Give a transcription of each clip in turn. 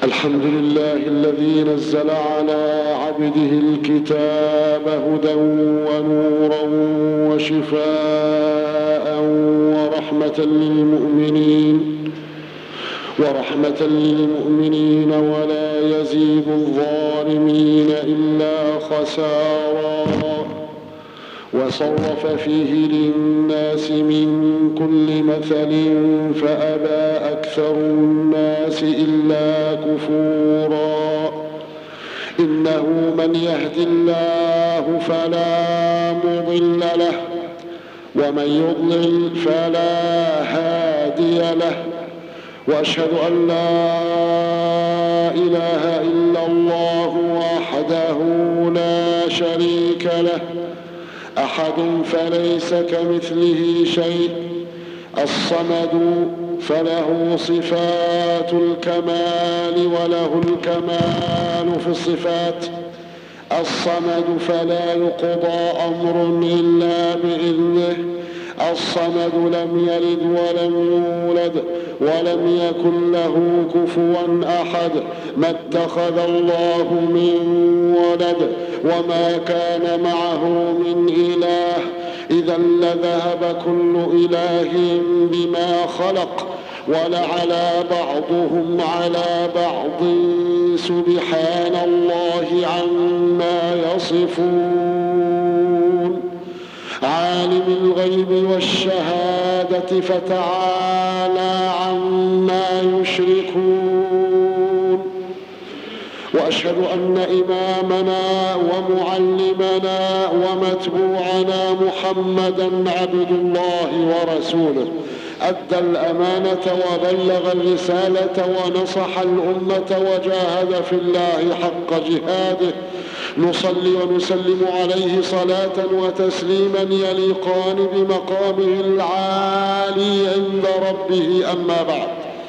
الحمد لله الذي نزل على عبده الكتاب هدى ونورا وشفاء ورحمة للمؤمنين ورحمة للمؤمنين ولا يزيد الظالمين إلا خسارا وصرف فيه للناس من كل مثل فأبى أكثر الناس إلا كفورا إنه من يهد الله فلا مضل له ومن يضلل فلا هادي له واشهد ان لا اله الا الله وحده لا شريك له احد فليس كمثله شيء الصمد فله صفات الكمال وله الكمال في الصفات الصمد فلا يقضى امر الا باذنه الصمد لم يلد ولم يولد ولم يكن له كفوا احد ما اتخذ الله من ولد وما كان معه من اله اذا لذهب كل اله بما خلق ولعلى بعضهم على بعض سبحان الله عما يصفون عالم الغيب والشهادة فتعالى عما يشركون وأشهد أن إمامنا ومعلمنا ومتبوعنا محمدا عبد الله ورسوله أدى الأمانة وبلغ الرسالة ونصح الأمة وجاهد في الله حق جهاده نصلي ونسلم عليه صلاة وتسليما يليقان بمقامه العالي عند ربه أما بعد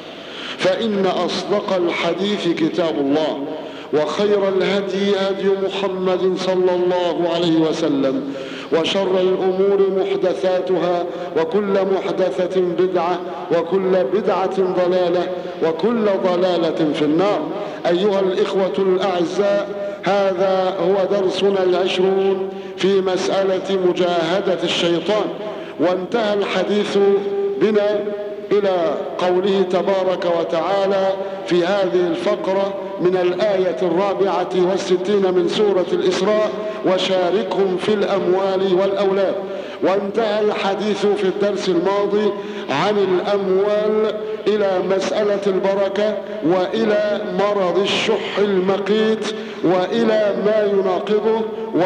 فإن أصدق الحديث كتاب الله وخير الهدي هدي محمد صلى الله عليه وسلم وشر الأمور محدثاتها وكل محدثة بدعة وكل بدعة ضلالة وكل ضلالة في النار أيها الإخوة الأعزاء هذا هو درسنا العشرون في مسألة مجاهدة الشيطان وانتهى الحديث بنا إلى قوله تبارك وتعالى في هذه الفقرة من الآية الرابعة والستين من سورة الإسراء وشاركهم في الأموال والأولاد وانتهى الحديث في الدرس الماضي عن الأموال إلى مسألة البركة وإلى مرض الشح المقيت وإلى ما يناقضه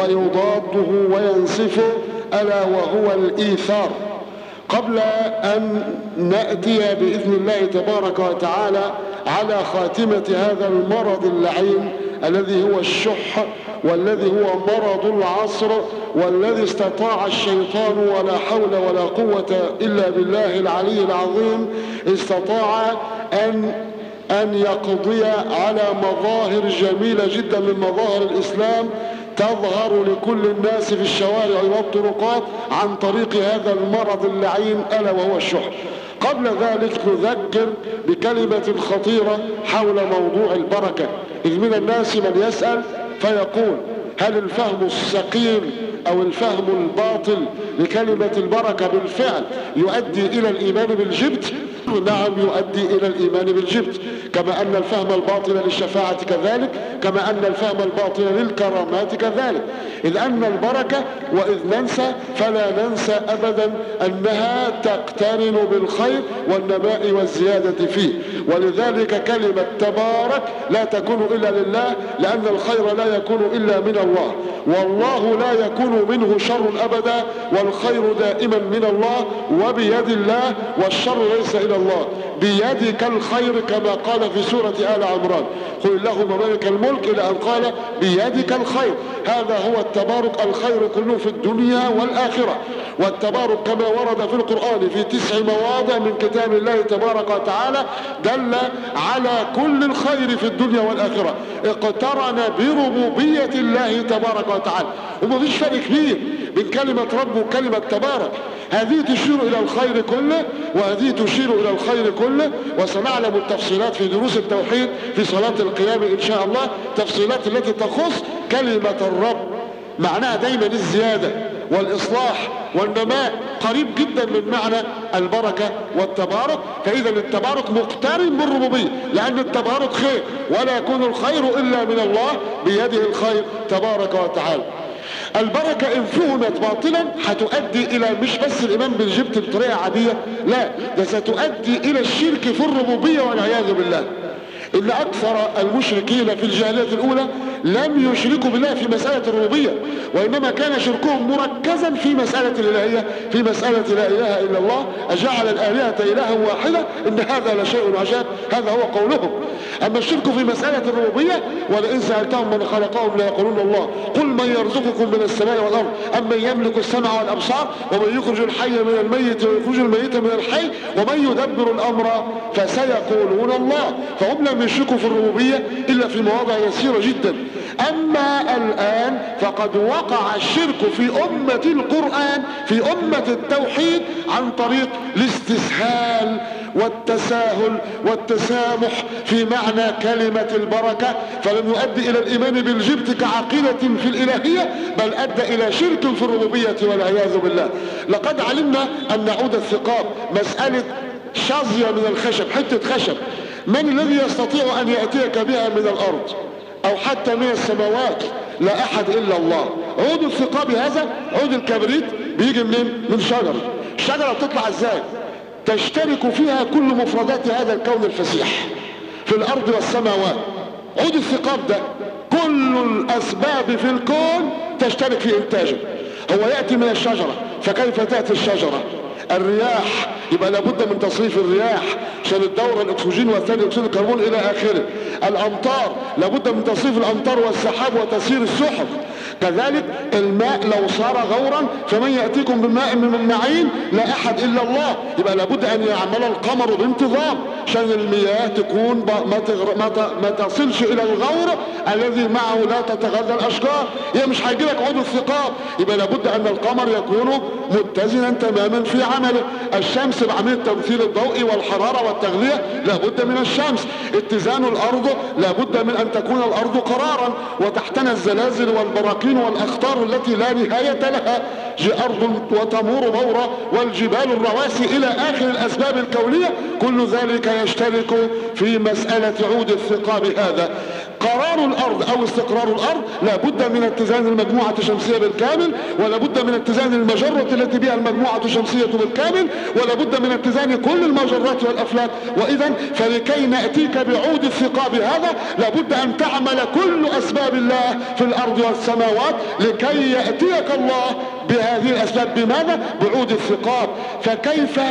ويضاده وينسفه ألا وهو الإيثار قبل أن نأتي بإذن الله تبارك وتعالى على خاتمة هذا المرض اللعين الذي هو الشح والذي هو مرض العصر والذي استطاع الشيطان ولا حول ولا قوة إلا بالله العلي العظيم استطاع أن أن يقضي على مظاهر جميلة جدا من مظاهر الإسلام تظهر لكل الناس في الشوارع والطرقات عن طريق هذا المرض اللعين ألا وهو الشح قبل ذلك نذكر بكلمة خطيرة حول موضوع البركة إذ من الناس من يسأل فيقول هل الفهم السقيم أو الفهم الباطل لكلمة البركة بالفعل يؤدي إلى الإيمان بالجبت نعم يؤدي إلى الإيمان بالجبت كما أن الفهم الباطل للشفاعة كذلك كما أن الفهم الباطل للكرامات كذلك إذ أن البركة وإذ ننسى فلا ننسى أبدا أنها تقترن بالخير والنماء والزيادة فيه ولذلك كلمة تبارك لا تكون إلا لله لأن الخير لا يكون إلا من الله والله لا يكون منه شر أبدا والخير دائما من الله وبيد الله والشر ليس إلى الله بيدك الخير كما قال في سورة آل عمران قل اللهم ملك الملك إلى أن قال بيدك الخير هذا هو التبارك الخير كله في الدنيا والآخرة والتبارك كما ورد في القرآن في تسع مواضع من كتاب الله تبارك وتعالى دل على كل الخير في الدنيا والآخرة اقترن بربوبية الله تبارك وتعالى وما فيش فرق كبير بين كلمة رب وكلمة تبارك هذه تشير الى الخير كله وهذه تشير الى الخير كله وسنعلم التفصيلات في دروس التوحيد في صلاة القيام ان شاء الله تفصيلات التي تخص كلمة الرب معناها دايما الزيادة والاصلاح والنماء قريب جدا من معنى البركة والتبارك فاذا التبارك مقترن بالربوبية لان التبارك خير ولا يكون الخير الا من الله بيده الخير تبارك وتعالى البركة ان فهمت باطلا هتؤدي الى مش بس الايمان بالجبت بطريقة عادية لا ده ستؤدي الى الشرك في الربوبية والعياذ بالله ان اكثر المشركين في الجاهلية الاولى لم يشركوا بالله في مسألة الربوبية وانما كان شركهم مركزا في مسألة الالهية في مسألة لا اله الا الله اجعل الالهة الها واحدة ان هذا لشيء عجاب هذا هو قولهم اما الشرك في مسألة الربوبية ولئن سألتهم من خلقهم ليقولون الله قل من يرزقكم من السماء والارض ام من يملك السمع والابصار ومن يخرج الحي من الميت ويخرج الميت من الحي ومن يدبر الامر فسيقولون الله فهم لم يشركوا في الربوبية الا في مواضع يسيرة جدا اما الان فقد وقع الشرك في امة القرآن في امة التوحيد عن طريق الاستسهال والتساهل والتسامح في معنى كلمة البركة فلم يؤدي الى الايمان بالجبت كعقيدة في الالهية بل ادى الى شرك في الربوبية والعياذ بالله لقد علمنا ان عود الثقاب مسألة شظية من الخشب حتة خشب من الذي يستطيع ان يأتيك بها من الارض او حتى من السماوات لا احد الا الله عود الثقاب هذا عود الكبريت بيجي منين من شجرة الشجرة بتطلع ازاي تشترك فيها كل مفردات هذا الكون الفسيح في الارض والسماوات عود الثقاب ده كل الاسباب في الكون تشترك في انتاجه هو يأتي من الشجرة فكيف تأتي الشجرة الرياح يبقى لابد من تصريف الرياح عشان الدورة الاكسجين والثاني اكسيد الكربون الى اخره الامطار لابد من تصريف الامطار والسحاب وتسيير السحب كذلك الماء لو صار غورا فمن يأتيكم بماء من المعين لا احد الا الله يبقى لابد ان يعمل القمر بانتظام عشان المياه تكون ما, تغر... ما, ت... ما تصلش الى الغور الذي معه لا تتغذى الاشجار هي مش هيجي لك عود الثقاب يبقى لابد ان القمر يكون متزنا تماما في عمله الشمس بعملية تمثيل الضوء والحرارة والتغذية لابد من الشمس اتزان الارض لابد من ان تكون الارض قرارا وتحتنا الزلازل والبراكين والاخطار التي لا نهاية لها جي ارض وتمور مورا والجبال الرواسي الى اخر الاسباب الكونية كل ذلك يشترك في مسألة عود الثقاب هذا قرار الارض او استقرار الارض لابد من اتزان المجموعة الشمسية بالكامل ولابد من اتزان المجرة التي بها المجموعة الشمسية بالكامل ولابد من اتزان كل المجرات والافلاك واذا فلكي نأتيك بعود الثقاب هذا لابد ان تعمل كل اسباب الله في الارض والسماوات لكي يأتيك الله بهذه الاسباب بماذا بعود الثقاب فكيف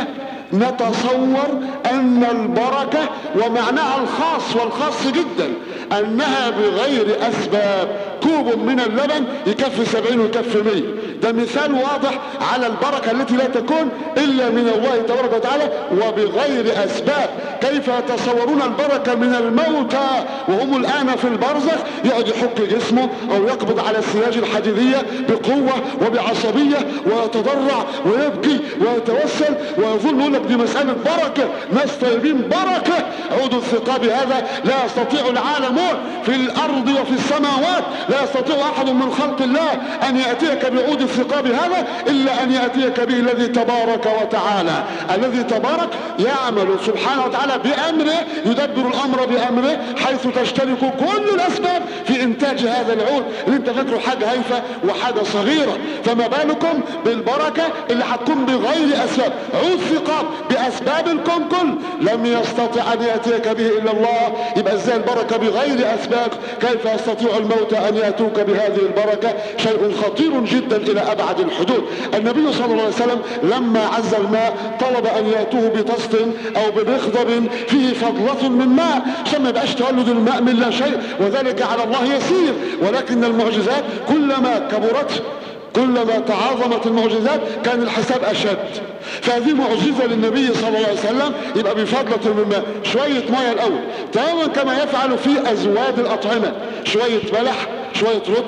نتصور ان البركة ومعناها الخاص والخاص جدا انها بغير اسباب كوب من اللبن يكفي سبعين ويكفي مية ده مثال واضح على البركة التي لا تكون الا من الله تبارك وتعالى وبغير اسباب كيف يتصورون البركة من الموتى وهم الان في البرزخ يقعد يحك جسمه او يقبض على السياج الحديدية بقوة وبعصبية ويتضرع ويبكي ويتوسل ويظن يقول لك دي مسألة بركة ناس طيبين بركة عود الثقاب هذا لا يستطيع العالم في الارض وفي السماوات لا يستطيع احد من خلق الله ان يأتيك بعود الثقاب هذا الا ان يأتيك به الذي تبارك وتعالى الذي تبارك يعمل سبحانه وتعالى بامره يدبر الامر بامره حيث تشترك كل الاسباب في انتاج هذا العود اللي انت فاكره حاجة هايفة وحاجة صغيرة فما بالكم بالبركة اللي هتكون بغير اسباب عود ثقاب باسباب الكون كل لم يستطع ان يأتيك به الا الله يبقى ازاي البركة بغير اسباب كيف يستطيع الموت ان يأتوك بهذه البركة شيء خطير جدا الى ابعد الحدود النبي صلى الله عليه وسلم لما عز الماء طلب ان يأتوه بطست او بمخضب فيه فضلة من ماء عشان ما يبقاش تولد الماء من لا شيء وذلك على الله يسير ولكن المعجزات كلما كبرت كلما تعاظمت المعجزات كان الحساب اشد فهذه معجزة للنبي صلى الله عليه وسلم يبقى بفضلة من ماء شوية مية الاول تماما كما يفعل في ازواج الاطعمة شوية ملح شوية رطب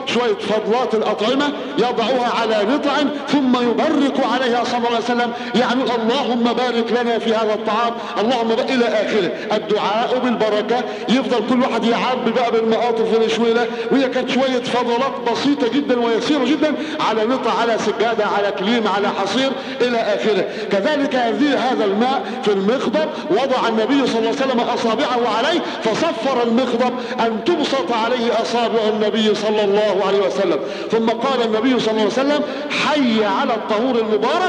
شوية فضلات الأطعمة يضعها على نطع ثم يبرك عليها صلى الله عليه وسلم يعني اللهم بارك لنا في هذا الطعام اللهم بارك إلى آخره الدعاء بالبركة يفضل كل واحد يعبي بقى بالمقاطف والشويلة وهي كانت شوية فضلات بسيطة جدا ويسيرة جدا على نطع على سجادة على كليم على حصير إلى آخره كذلك هذه هذا الماء في المخضب وضع النبي صلى الله عليه وسلم أصابعه عليه فصفر المخضب أن تبسط عليه أصابع النبي صلى الله عليه وسلم ثم قال النبي صلى الله عليه وسلم حي على الطهور المبارك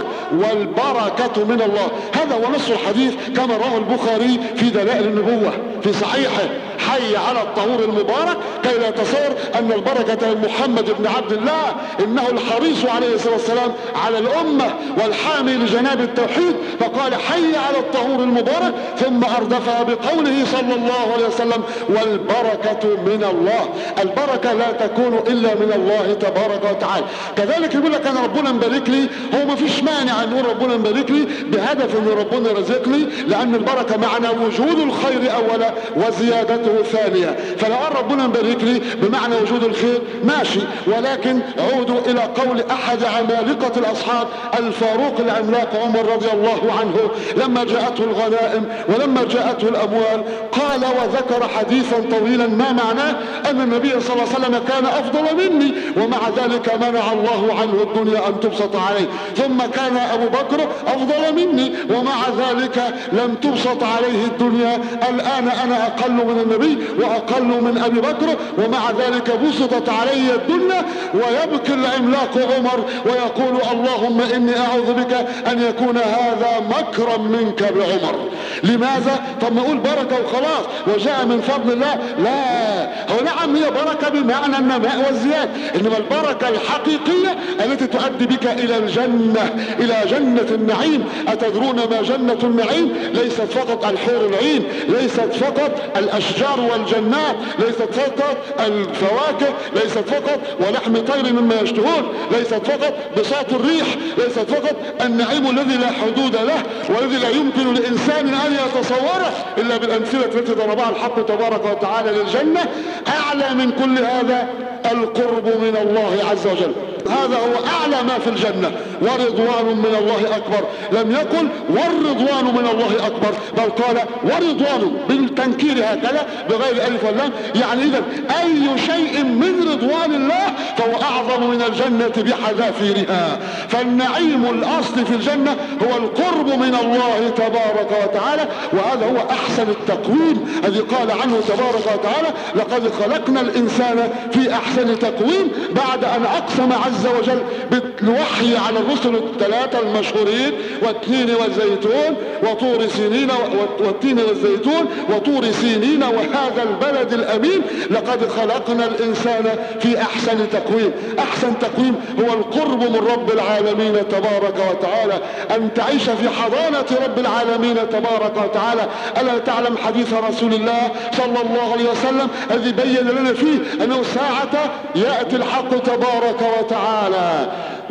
والبركة من الله هذا هو نص الحديث كما رواه البخاري في دلائل النبوة في صحيحه حي على الطهور المبارك كي لا تصور ان البركة من محمد بن عبد الله انه الحريص عليه الصلاة والسلام على الامة والحامي لجناب التوحيد فقال حي على الطهور المبارك ثم اردفها بقوله صلى الله عليه وسلم والبركة من الله البركة لا تكون الا من الله تبارك وتعالى كذلك يقول لك انا ربنا مبارك لي هو ما فيش مانع ان نقول ربنا مبارك لي بهدف ان ربنا رزقني لان البركة معنى وجود الخير اولا وزيادته ثانية فلو قال ربنا مبارك لي بمعنى وجود الخير ماشي ولكن عودوا الى قول احد عمالقة الاصحاب الفاروق العملاق عمر رضي الله عنه لما جاءته الغنائم ولما جاءته الاموال قال وذكر حديثا طويلا ما معناه ان النبي صلى الله عليه وسلم كان افضل مني ومع ذلك منع الله عنه الدنيا ان تبسط عليه ثم كان ابو بكر افضل مني ومع ذلك لم تبسط عليه الدنيا الان انا اقل من النبي واقل من ابي بكر ومع ذلك بسطت علي الدنيا ويبكي العملاق عمر ويقول اللهم اني اعوذ بك ان يكون هذا مكرا منك بعمر لماذا طب ما اقول بركة وخلاص وجاء من فضل الله لا هو نعم هي بركة بمعنى النماء والزياد انما البركة الحقيقية التي تؤدي بك الى الجنة الى جنة النعيم اتدرون ما جنة النعيم ليست فقط الحور العين ليست فقط الاشجار والجنات ليست فقط الفواكه ليست فقط ولحم طير مما يشتهون ليست فقط بساط الريح ليست فقط النعيم الذي لا حدود له والذي لا يمكن لإنسان أن يتصوره إلا بالأمثلة التي ضربها الحق تبارك وتعالى للجنة أعلى من كل هذا القرب من الله عز وجل هذا هو أعلى ما في الجنة ورضوان من الله أكبر لم يقل والرضوان من الله أكبر بل قال ورضوان بالتنكير هكذا بغير ألف واللام يعني إذا أي شيء من رضوان الله فهو أعظم من الجنة بحذافيرها فالنعيم الأصل في الجنة هو القرب من الله تبارك وتعالى وهذا هو أحسن التقويم الذي قال عنه تبارك وتعالى لقد خلقنا الإنسان في أحسن تقويم بعد أن أقسم عز وجل بالوحي على الرسل الثلاثة المشهورين والتين والزيتون وطور سينين والتين والزيتون وطور سينين وهذا البلد الأمين لقد خلقنا الإنسان في أحسن تقويم أحسن تقويم هو القرب من رب العالمين تبارك وتعالى أن تعيش في حضانة رب العالمين تبارك وتعالى ألا تعلم حديث رسول الله صلى الله عليه وسلم الذي بين لنا فيه أنه ساعة يأتي الحق تبارك وتعالى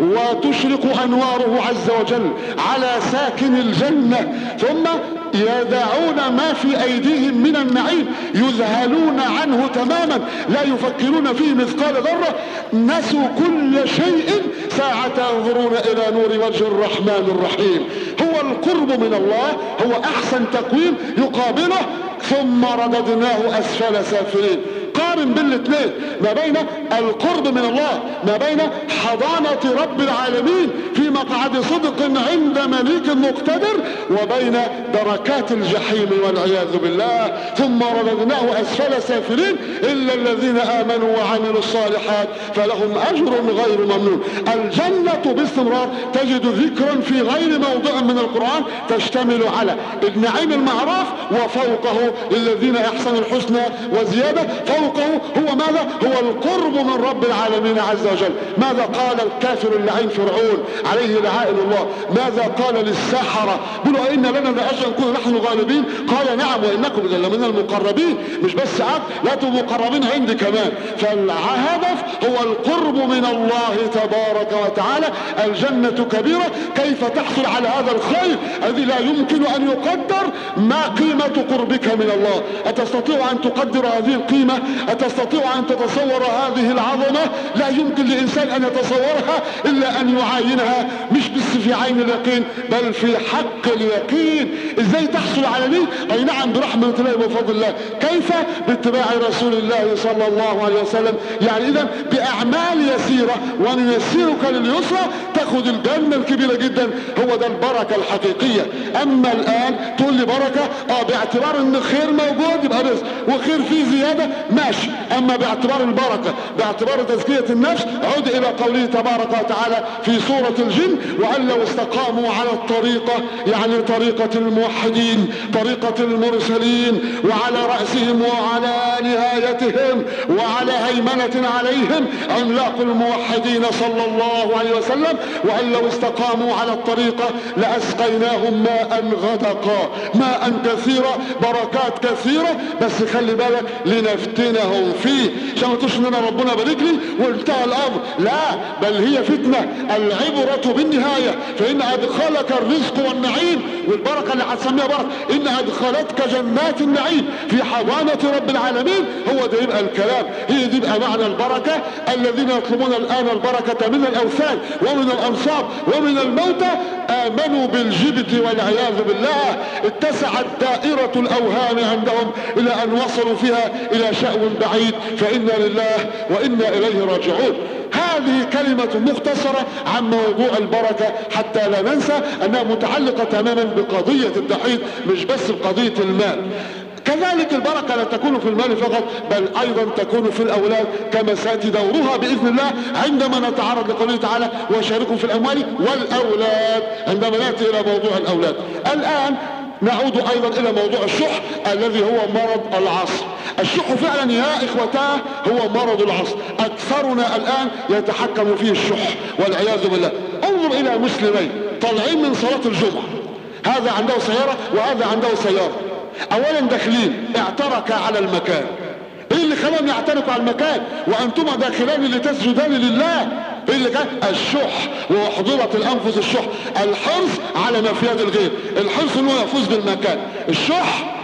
وتشرق أنواره عز وجل على ساكن الجنة ثم يدعون ما في أيديهم من النعيم يذهلون عنه تماما لا يفكرون فيه مثقال ذرة نسوا كل شيء ساعة ينظرون إلى نور وجه الرحمن الرحيم هو القرب من الله هو أحسن تقويم يقابله ثم رددناه أسفل سافلين قارن بين الاثنين ما بين القرب من الله ما بين حضانة رب العالمين في مقعد صدق عند مليك مقتدر وبين دركات الجحيم والعياذ بالله ثم رددناه أسفل سافلين إلا الذين آمنوا وعملوا الصالحات فلهم أجر غير ممنون الجنة باستمرار تجد ذكرا في غير موضع من القرآن تشتمل على النعيم المعروف وفوقه للذين أحسنوا الحسنى وزيادة فوقه هو ماذا هو القرب من رب العالمين عز وجل ماذا قال الكافر اللعين فرعون عليه عليه لعائن الله ماذا قال للسحرة قالوا إن لنا لأجل نكون نحن غالبين قال نعم وإنكم إذا لمن المقربين مش بس عبد لا تبقوا مقربين عندي كمان فالهدف هو القرب من الله تبارك وتعالى الجنة كبيرة كيف تحصل على هذا الخير الذي لا يمكن أن يقدر ما قيمة قربك من الله أتستطيع أن تقدر هذه القيمة أتستطيع أن تتصور هذه العظمة لا يمكن لإنسان أن يتصورها إلا أن يعاينها مش بس في عين اليقين بل في حق اليقين إزاي تحصل على دي أي نعم برحمة الله وفضل الله كيف باتباع رسول الله صلى الله عليه وسلم يعني إذا بأعمال يسيرة ونيسرك لليسرى تاخذ الجنة الكبيرة جدا هو ده البركة الحقيقية أما الآن تقول لي بركة اه باعتبار ان خير موجود يبقى رزق وخير فيه زيادة ماشي اما باعتبار البركة باعتبار تزكية النفس عد الى قوله تبارك وتعالى في سورة الجن وان لو استقاموا على الطريقة يعني طريقة الموحدين طريقة المرسلين وعلى رأسهم وعلى نهايتهم وعلى هيمنة عليهم عملاق الموحدين صلى الله عليه وسلم وان لو استقاموا على الطريقة لاسقيناهم ماء غدقا ماء كثيرة بركات كثيرة بس خلي بالك لنفتنهم فيه عشان ما تقولش ان انا ربنا بارك لي وانتهى الامر لا بل هي فتنة العبرة بالنهاية فان ادخلك الرزق والنعيم والبركة اللي هتسميها بركة ان ادخلتك جنات النعيم في حضانة رب العالمين هو ده يبقى الكلام هي دي يبقى معنى البركة الذين يطلبون الان البركة من الاوثان ومن الانصاب ومن الموتى امنوا بالجبت والعياذ بالله اتسعت دائرة الاوهام عندهم الى ان وصلوا فيها الى شأو بعيد فانا لله وانا اليه راجعون هذه كلمة مختصرة عن موضوع البركة حتى لا ننسى انها متعلقة تماما بقضية التوحيد مش بس بقضية المال كذلك البركة لا تكون في المال فقط بل ايضا تكون في الاولاد كما سيأتي دورها باذن الله عندما نتعرض لقوله تعالى وشاركوا في الاموال والاولاد عندما نأتي الى موضوع الاولاد الان نعود ايضا الى موضوع الشح الذي هو مرض العصر الشح فعلا يا اخوتاه هو مرض العصر اكثرنا الان يتحكم فيه الشح والعياذ بالله انظر الى مسلمين طالعين من صلاة الجمعة هذا عنده سيارة وهذا عنده سيارة اولا داخلين اعترك على المكان ايه اللي خلاهم يعتركوا على المكان وانتما داخلان لتسجدان لله ايه اللي كان الشح وحضرت الانفس الشح الحرص على مفيد الغير الحرص انه يفوز بالمكان الشح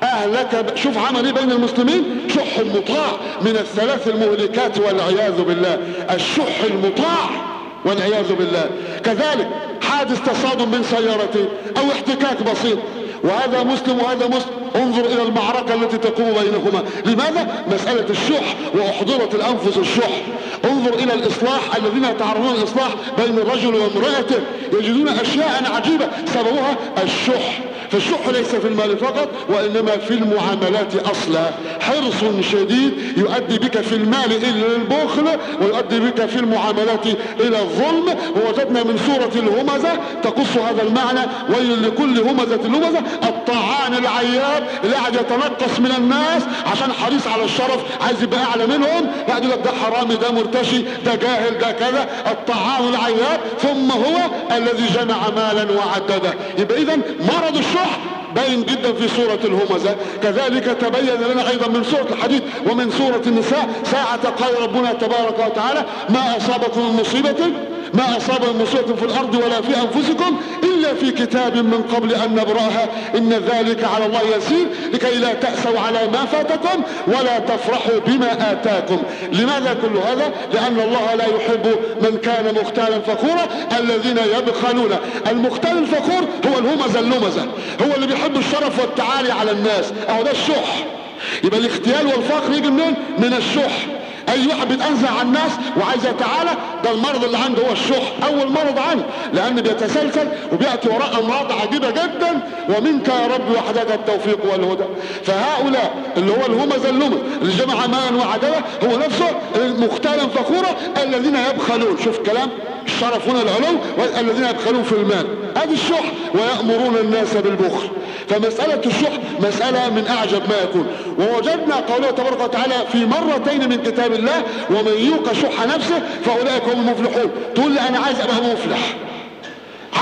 اهلك شوف عمل ايه بين المسلمين شح مطاع من الثلاث المهلكات والعياذ بالله الشح المطاع والعياذ بالله كذلك حادث تصادم بين سيارتين او احتكاك بسيط وهذا مسلم وهذا مسلم انظر الى المعركة التي تقوم بينهما لماذا مسألة الشح واحضرت الانفس الشح انظر الى الاصلاح الذين يتعرضون الاصلاح بين الرجل وامرأته يجدون اشياء عجيبة سببها الشح فالشح ليس في المال فقط وانما في المعاملات اصلا حرص شديد يؤدي بك في المال الى البخل ويؤدي بك في المعاملات الى الظلم ووجدنا من سورة الهمزة تقص هذا المعنى ويل لكل همزة لمزة الطعان العياب اللي قاعد يتنقص من الناس عشان حريص على الشرف عايز يبقى اعلى منهم بعد لك ده حرامي ده مرتشي ده جاهل ده كذا الطعام العياب ثم هو الذي جمع مالا وعدده يبقى اذا مرض الشح باين جدا في سورة الهمزة كذلك تبين لنا ايضا من سورة الحديث ومن سورة النساء ساعة قال ربنا تبارك وتعالى ما اصابكم من مصيبة ما اصاب من مصيبة في الارض ولا في انفسكم الا في كتاب من قبل ان نبرأها ان ذلك على الله يسير لكي لا تأسوا على ما فاتكم ولا تفرحوا بما اتاكم لماذا كل هذا لان الله لا يحب من كان مختالا فخورا الذين يبخلون المختال الفخور هو الهمزة اللمزة هو اللي بيحب الشرف والتعالي على الناس اهو ده الشح يبقى الاختيال والفقر يجي منين من الشح اي واحد بيتنزع عن الناس وعايز يتعالى ده المرض اللي عنده هو الشح اول مرض عنه لان بيتسلسل وبياتي وراء امراض عجيبه جدا ومنك يا رب وحدك التوفيق والهدى فهؤلاء اللي هو الهمز اللمز اللي جمع مالا وعدله هو نفسه مختالا فخورا الذين يبخلون شوف كلام الشرف هنا العلو والذين يبخلون في المال ادي الشح ويأمرون الناس بالبخل فمسألة الشح مسألة من اعجب ما يكون ووجدنا قوله تبارك وتعالى في مرتين من كتاب الله ومن يوق شح نفسه فاولئك هم المفلحون تقول لي انا عايز ابقى مفلح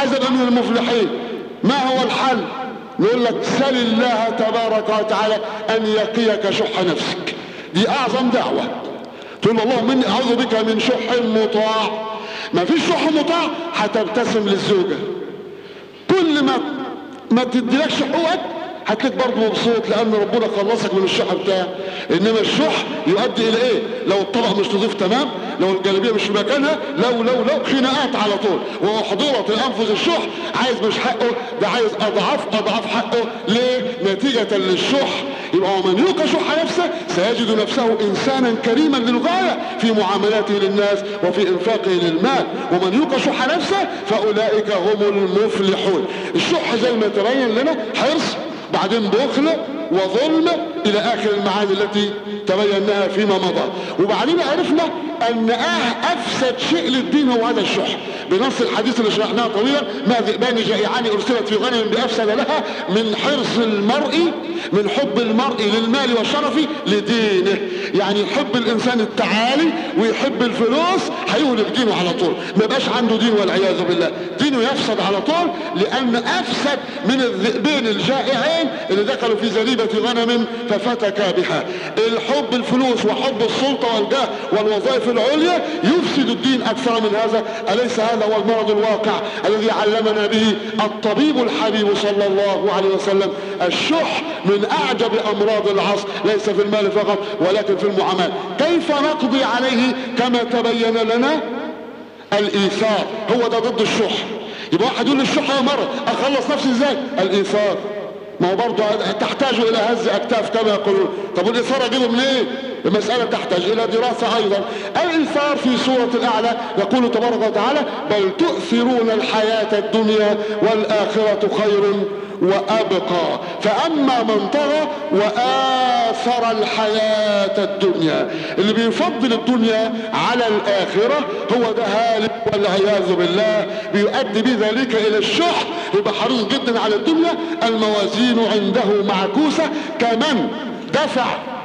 عايز ابقى من المفلحين ما هو الحل نقول لك سل الله تبارك وتعالى ان يقيك شح نفسك دي اعظم دعوة تقول اللهم اني اعوذ بك من شح مطاع ما فيش شح مطاع هتبتسم للزوجة كل ما ما تديلكش حقوقك هتلاقيك برضه مبسوط لان ربنا خلصك من الشح بتاعك انما الشح يؤدي الى ايه لو الطبق مش نظيف تمام لو الجلابيه مش في مكانها لو لو لو خناقات على طول واحضرت الانفس الشح عايز مش حقه ده عايز اضعاف اضعاف حقه ليه نتيجه للشح يبقى ومن يوق شح نفسه سيجد نفسه انسانا كريما للغايه في معاملاته للناس وفي انفاقه للمال ومن يوق شح نفسه فاولئك هم المفلحون الشح زي ما تبين لنا حرص بعدين بخل وظلم الى اخر المعاني التي تبيناها فيما مضى وبعدين عرفنا ان أه افسد شيء للدين هو هذا الشح بنص الحديث اللي شرحناه طويلا ما ذئبان جائعان ارسلت في غنم بافسد لها من حرص المرء من حب المرء للمال والشرف لدينه يعني يحب الانسان التعالي ويحب الفلوس هيهلك دينه على طول ما يبقاش عنده دين والعياذ بالله دينه يفسد على طول لان افسد من الذئبين الجائعين اللي دخلوا في زريبة غنم ففتك بها الحب الفلوس وحب السلطة والجاه والوظائف العليا يفسد الدين اكثر من هذا اليس هذا هو المرض الواقع الذي علمنا به الطبيب الحبيب صلى الله عليه وسلم الشح من اعجب امراض العصر ليس في المال فقط ولكن في المعاملات كيف نقضي عليه كما تبين لنا الايثار هو ده ضد الشح يبقى واحد يقول الشح مرة اخلص نفسي ازاي الايثار ما هو برضه تحتاج الى هز اكتاف كما يقولون طب والايثار اجيبه منين إيه؟ المسألة تحتاج الى دراسة ايضا الايثار في سورة الاعلى يقول تبارك وتعالى بل تؤثرون الحياة الدنيا والاخرة خير وابقى فاما من طغى واثر الحياة الدنيا اللي بيفضل الدنيا على الاخرة هو ده هالك والعياذ بالله بيؤدي بذلك الى الشح يبقى حريص جدا على الدنيا الموازين عنده معكوسة كمن دفع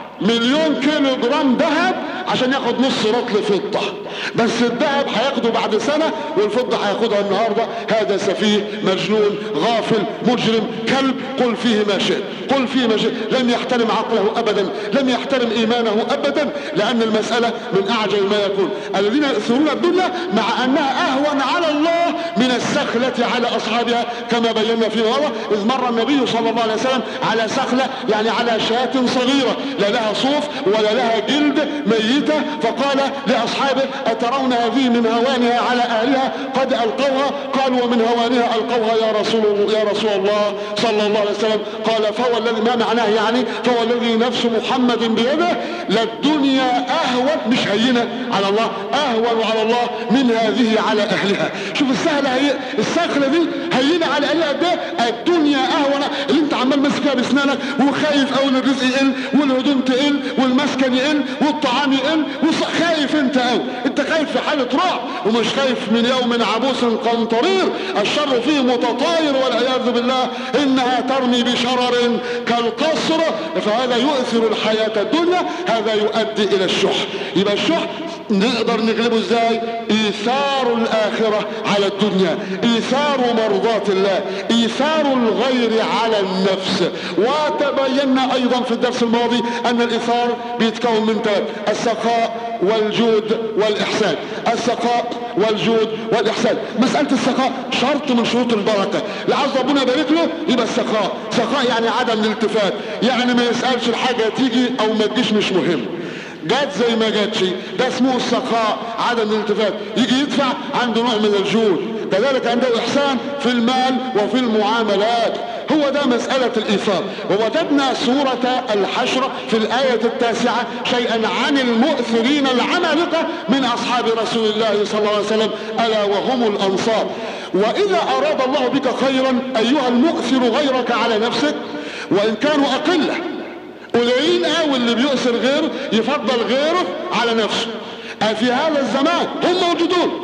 مليون كيلو جرام ذهب عشان ياخد نص رطل فضة بس الذهب هياخده بعد سنة والفضة هياخدها النهاردة هذا سفيه مجنون غافل مجرم كلب قل فيه ما شئت قل فيه ما شئت لم يحترم عقله ابدا لم يحترم ايمانه ابدا لان المسألة من اعجب ما يكون الذين يأثرون الدنيا مع انها اهون على الله من السخلة على اصحابها كما بينا في مرة اذ مر النبي صلى الله عليه وسلم على سخلة يعني على شاة صغيرة لا لها صوف ولا لها جلد ميتة فقال لاصحابه اترون هذه من هوانها على اهلها قد القوها قالوا ومن هوانها القوها يا رسول يا رسول الله صلى الله عليه وسلم قال فهو الذي ما معناه يعني فهو الذي نفس محمد بيده للدنيا اهون مش هينه على الله اهون على الله من هذه على اهلها شوف السهله هي السخله دي هينه على اهلها ده الدنيا اهون اللي انت عمال ماسكها باسنانك وخايف قوي الرزق يقل والهدوم تقل والمسكن يقل والطعام يقل خايف انت قوي انت خايف في حاله رعب ومش خايف من يوم عبوس قمطرير الشر فيه متطاير والعياذ بالله انها ترمي بشرر كالقصر فهذا يؤثر الحياه الدنيا هذا يؤدي الى الشح يبقى الشح نقدر نغلبه ازاي ايثار الاخرة على الدنيا ايثار مرضات الله ايثار الغير على النفس وتبينا ايضا في الدرس الماضي ان الايثار بيتكون من ثلاث السخاء والجود والاحسان السخاء والجود والاحسان مسألة السخاء شرط من شروط البركة لعز ربنا يبارك له يبقى السخاء سخاء يعني عدم الالتفات يعني ما يسألش الحاجة تيجي او ما تجيش مش مهم جات زي ما جاتش ده اسمه السخاء عدم الالتفات يجي يدفع عنده نوع من الجود كذلك عنده احسان في المال وفي المعاملات هو ده مسألة الإيثار ووجدنا سورة الحشر في الآية التاسعة شيئا عن المؤثرين العمالقة من أصحاب رسول الله صلى الله عليه وسلم ألا وهم الأنصار وإذا أراد الله بك خيرا أيها المؤثر غيرك على نفسك وإن كانوا أقلة قليلين قوي اللي بيؤثر غيره يفضل غيره على نفسه في هذا الزمان هم موجودون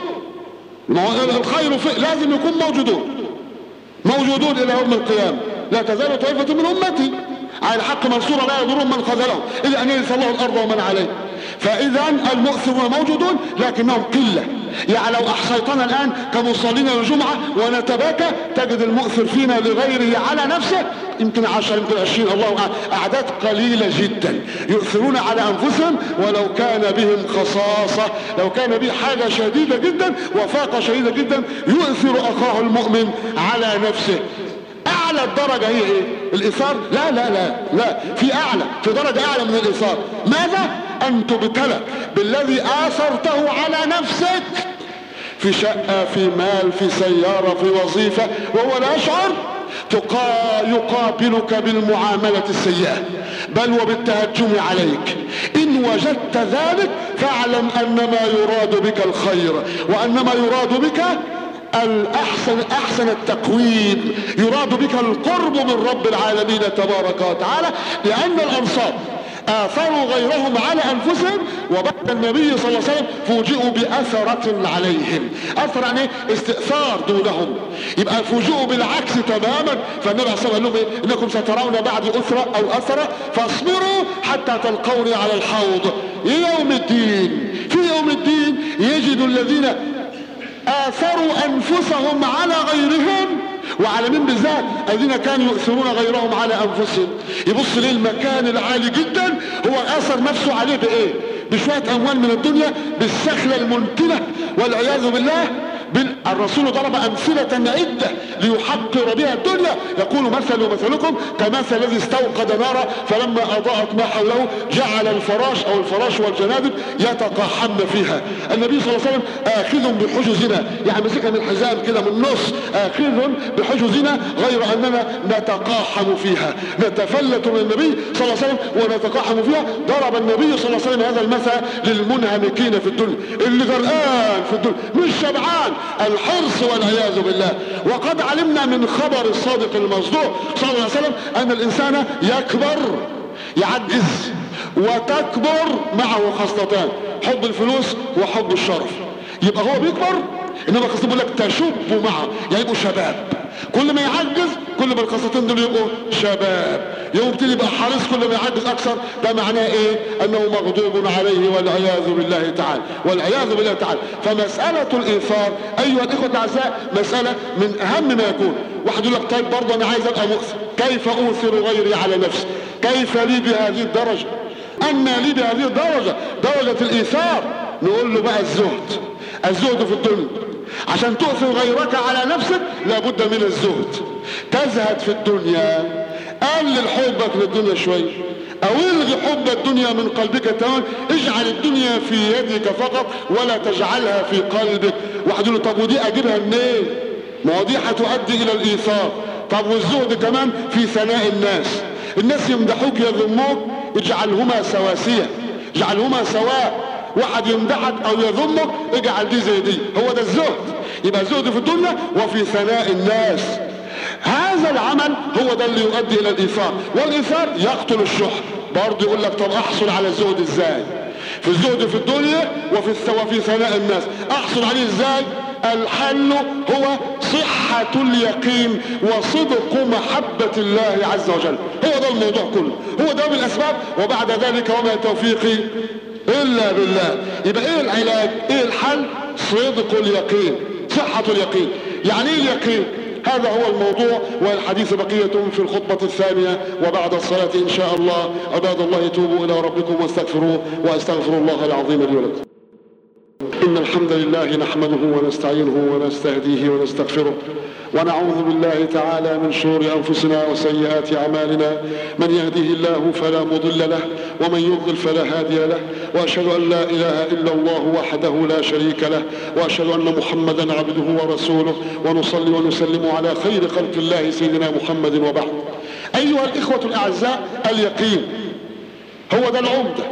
الخير في لازم يكون موجودون موجودون الى يوم القيامة لا تزال طائفة من امتي على الحق منصورة لا يضرهم من خذلهم الا ان يرث الله الارض ومن عليه فاذا المؤثرون موجودون لكنهم قلة يعني لو احصيتنا الان كمصلين الجمعة ونتباكى تجد المؤثر فينا لغيره على نفسه يمكن عشر يمكن عشرين الله اعداد قليلة جدا يؤثرون على انفسهم ولو كان بهم خصاصة لو كان به حاجة شديدة جدا وفاقة شديدة جدا يؤثر اخاه المؤمن على نفسه اعلى الدرجة هي ايه الايثار لا لا لا لا في اعلى في درجة اعلى من الايثار ماذا ان تبتلى بالذي اثرته على نفسك في شقة في مال في سيارة في وظيفة وهو لا يشعر يقابلك بالمعاملة السيئة بل وبالتهجم عليك إن وجدت ذلك فاعلم أن ما يراد بك الخير وأن ما يراد بك الأحسن أحسن التقويم يراد بك القرب من رب العالمين تبارك وتعالى لأن الأنصار آثروا غيرهم على أنفسهم وبعد النبي صلى الله عليه وسلم فوجئوا بأثرة عليهم أثر يعني استئثار دونهم يبقى فوجئوا بالعكس تماما فالنبي صلى الله عليه وسلم قال لهم إيه؟ إنكم سترون بعد أثرة أو أثرة فاصبروا حتى تلقوني على الحوض يوم الدين في يوم الدين يجد الذين آثروا أنفسهم على غيرهم وعلى مين بالذات الذين كانوا يؤثرون غيرهم على أنفسهم يبص للمكان العالي جدا هو أثر نفسه عليه بإيه بشوية أموال من الدنيا بالسخلة المنتنة والعياذ بالله الرسول ضرب أمثلة عدة ليحقر بها الدنيا يقول مثل مثلكم كمثل الذي استوقد نارا فلما أضاءت ما حوله جعل الفراش أو الفراش والجنادب يتقاحمن فيها النبي صلى الله عليه وسلم آخذ بحجزنا يعني مسكها من الحزام كده من النص آخذ بحجزنا غير أننا نتقاحم فيها نتفلت من النبي صلى الله عليه وسلم ونتقاحم فيها ضرب النبي صلى الله عليه وسلم هذا المثل للمنهمكين في الدنيا اللي غرقان في الدنيا مش شبعان الحرص والعياذ بالله وقد علمنا من خبر الصادق المصدوق صلى الله عليه وسلم ان الانسان يكبر يعجز وتكبر معه خصلتان حب الفلوس وحب الشرف يبقى هو بيكبر انما القصه بيقول لك تشب معه يعني يبقوا شباب كل ما يعجز كل ما القصتين دول يبقوا شباب يوم يبتدي يبقى حريص كل ما يعجز اكثر ده معناه ايه انه مغضوب عليه والعياذ بالله تعالى والعياذ بالله تعالى فمسألة الايثار ايها الاخوة الاعزاء مسألة من اهم ما يكون واحد يقول لك طيب برضه انا عايز ابقى مؤثر كيف اوثر غيري على نفسي كيف لي بهذه الدرجة ان لي بهذه الدرجة درجة الايثار نقول له بقى الزهد الزهد في الدنيا عشان تؤثر غيرك على نفسك لابد من الزهد تزهد في الدنيا قلل حبك للدنيا شوي او الغي حب الدنيا من قلبك تماما اجعل الدنيا في يدك فقط ولا تجعلها في قلبك واحد يقول طب ودي اجيبها منين ما هو دي هتؤدي الى الايثار طب والزهد كمان في ثناء الناس الناس يمدحوك يذموك اجعلهما سواسية اجعلهما سواء واحد يمدحك او يذمك اجعل دي زي دي هو ده الزهد يبقى الزهد في الدنيا وفي ثناء الناس هذا العمل هو ده اللي يؤدي الى الايثار والايثار يقتل الشح برضه يقول لك طب احصل على الزهد ازاي في الزهد في الدنيا وفي وفي ثناء الناس احصل عليه ازاي الحل هو صحة اليقين وصدق محبة الله عز وجل هو ده الموضوع كله هو ده من الاسباب وبعد ذلك وما توفيقي الا بالله يبقى ايه العلاج ايه الحل صدق اليقين صحة اليقين يعني ايه اليقين هذا هو الموضوع والحديث بقية في الخطبة الثانية وبعد الصلاة إن شاء الله عباد الله توبوا إلى ربكم واستغفروه وأستغفر الله العظيم لي ولكم إن الحمد لله نحمده ونستعينه ونستهديه ونستغفره ونعوذ بالله تعالى من شرور أنفسنا وسيئات أعمالنا من يهده الله فلا مضل له ومن يضلل فلا هادي له وأشهد أن لا إله إلا الله وحده لا شريك له وأشهد أن محمدا عبده ورسوله ونصلي ونسلم على خير خلق الله سيدنا محمد وبعد أيها الإخوة الأعزاء اليقين هو ده العمدة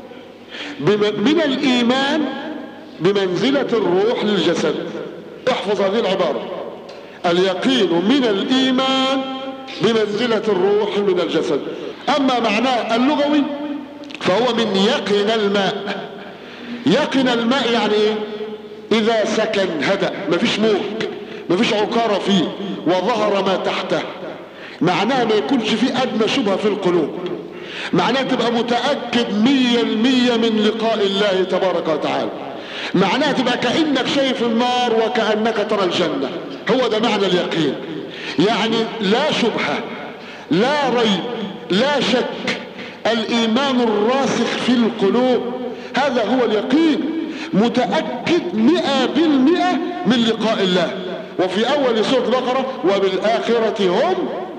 من الإيمان بمنزلة الروح للجسد احفظ هذه العبارة اليقين من الإيمان بمنزلة الروح من الجسد أما معناه اللغوي فهو من يقن الماء يقن الماء يعني ايه إذا سكن هدأ مفيش موج مفيش عكارة فيه وظهر ما تحته معناه ما يكونش فيه أدنى شبهة في القلوب معناه تبقى متأكد مية المية من لقاء الله تبارك وتعالى معناها تبقى كأنك شايف النار وكأنك ترى الجنة هو ده معنى اليقين يعني لا شبهة لا ريب لا شك الايمان الراسخ في القلوب هذا هو اليقين متأكد مئة بالمئة من لقاء الله وفي اول سورة البقرة وبالآخرة هم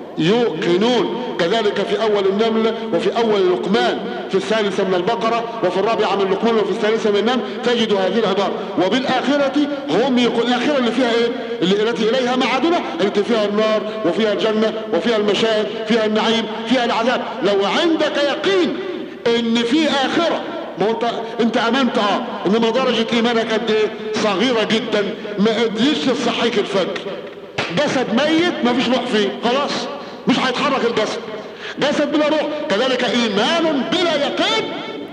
يوقنون كذلك في اول النمل وفي اول لقمان في الثالثة من البقرة وفي الرابعة من لقمان وفي الثالثة من النمل تجد هذه العبارة وبالآخرة هم يقول الآخرة اللي فيها ايه اللي التي اليها معادنا التي فيها النار وفيها الجنة وفيها المشاهد فيها النعيم فيها العذاب لو عندك يقين ان في آخرة ما انت انت امنت اه انما درجة ايمانك قد ايه صغيرة جدا ما قدرتش تصحيك الفجر جسد ميت ما فيش روح فيه خلاص مش هيتحرك الجسد جسد بلا روح كذلك ايمان بلا يقين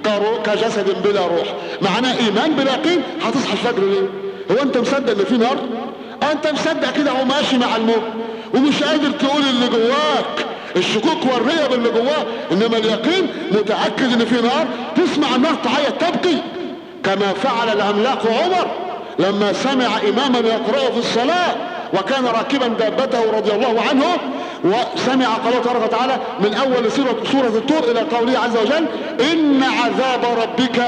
كجسد بلا روح معناه ايمان بلا يقين هتصحى الفجر ليه هو انت مصدق ان في نار انت مصدق كده هو ماشي مع الموت ومش قادر تقول اللي جواك الشكوك والريب اللي جواه انما اليقين متاكد ان في نار تسمع النار تعيط تبكي كما فعل العملاق عمر لما سمع اماما يقرأ في الصلاه وكان راكبا دابته رضي الله عنه وسمع قوله تبارك وتعالى من اول سورة, سورة الطور الى قوله عز وجل ان عذاب ربك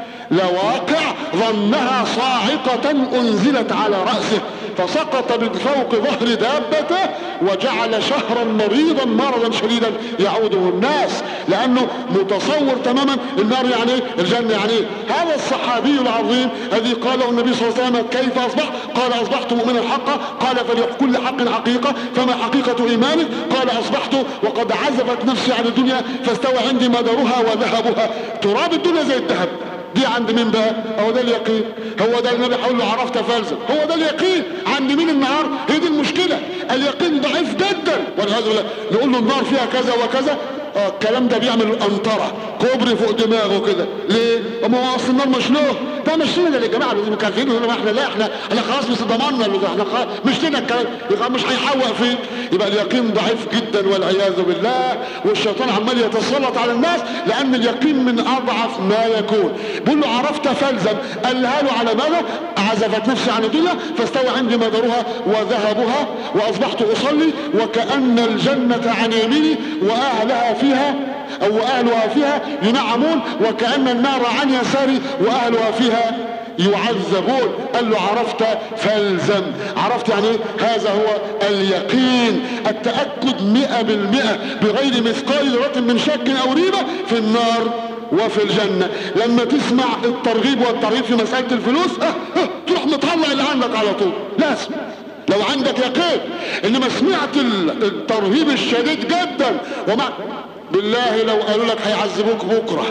لواقع ظنها صاعقة انزلت على رأسه فسقط من فوق ظهر دابته وجعل شهرا مريضا مرضا شديدا يعوده الناس لانه متصور تماما النار يعني ايه الجنة يعني ايه هذا الصحابي العظيم الذي قاله النبي صلى الله عليه وسلم كيف اصبح قال اصبحت مؤمنا حقا قال فلكل حق حقيقة فما حقيقة ايمانك قال اصبحت وقد عزفت نفسي عن الدنيا فاستوى عندي مدارها وذهبها تراب الدنيا زي الذهب دي عند مين بقى هو ده اليقين هو ده النبي حول له عرفت فالزم هو ده اليقين عند مين النهار هي دي المشكلة اليقين ضعيف جدا والعياذ بالله نقول له النار فيها كذا وكذا اه الكلام ده بيعمل قنطرة كوبري فوق دماغه كده ليه؟ ما هو اصل النار مشلوه ده مش لنا يا جماعه اللي مكافئين ما احنا لا احنا احنا خلاص مش ضمننا احنا خلاص مش لنا الكلام يبقى مش هيحوق فيه يبقى اليقين ضعيف جدا والعياذ بالله والشيطان عمال يتسلط على الناس لان اليقين من اضعف ما يكون بيقول له عرفت فالزم قالها له على ماذا عزفت نفسي عن الدنيا فاستوى عندي مدارها وذهبها واصبحت اصلي وكأن الجنة عن يميني واهلها فيها او اهلها فيها ينعمون وكأن النار عن يساري واهلها فيها يعذبون قال له عرفت فالزم عرفت يعني ايه هذا هو اليقين التأكد مئة بالمئة بغير مثقال ذرة من شك او ريبة في النار وفي الجنة لما تسمع الترغيب والترهيب في مسألة الفلوس اه اه تروح مطلع اللي عندك على طول لازم لو عندك يقين انما سمعت الترهيب الشديد جدا ومع بالله لو قالوا لك هيعذبوك بكره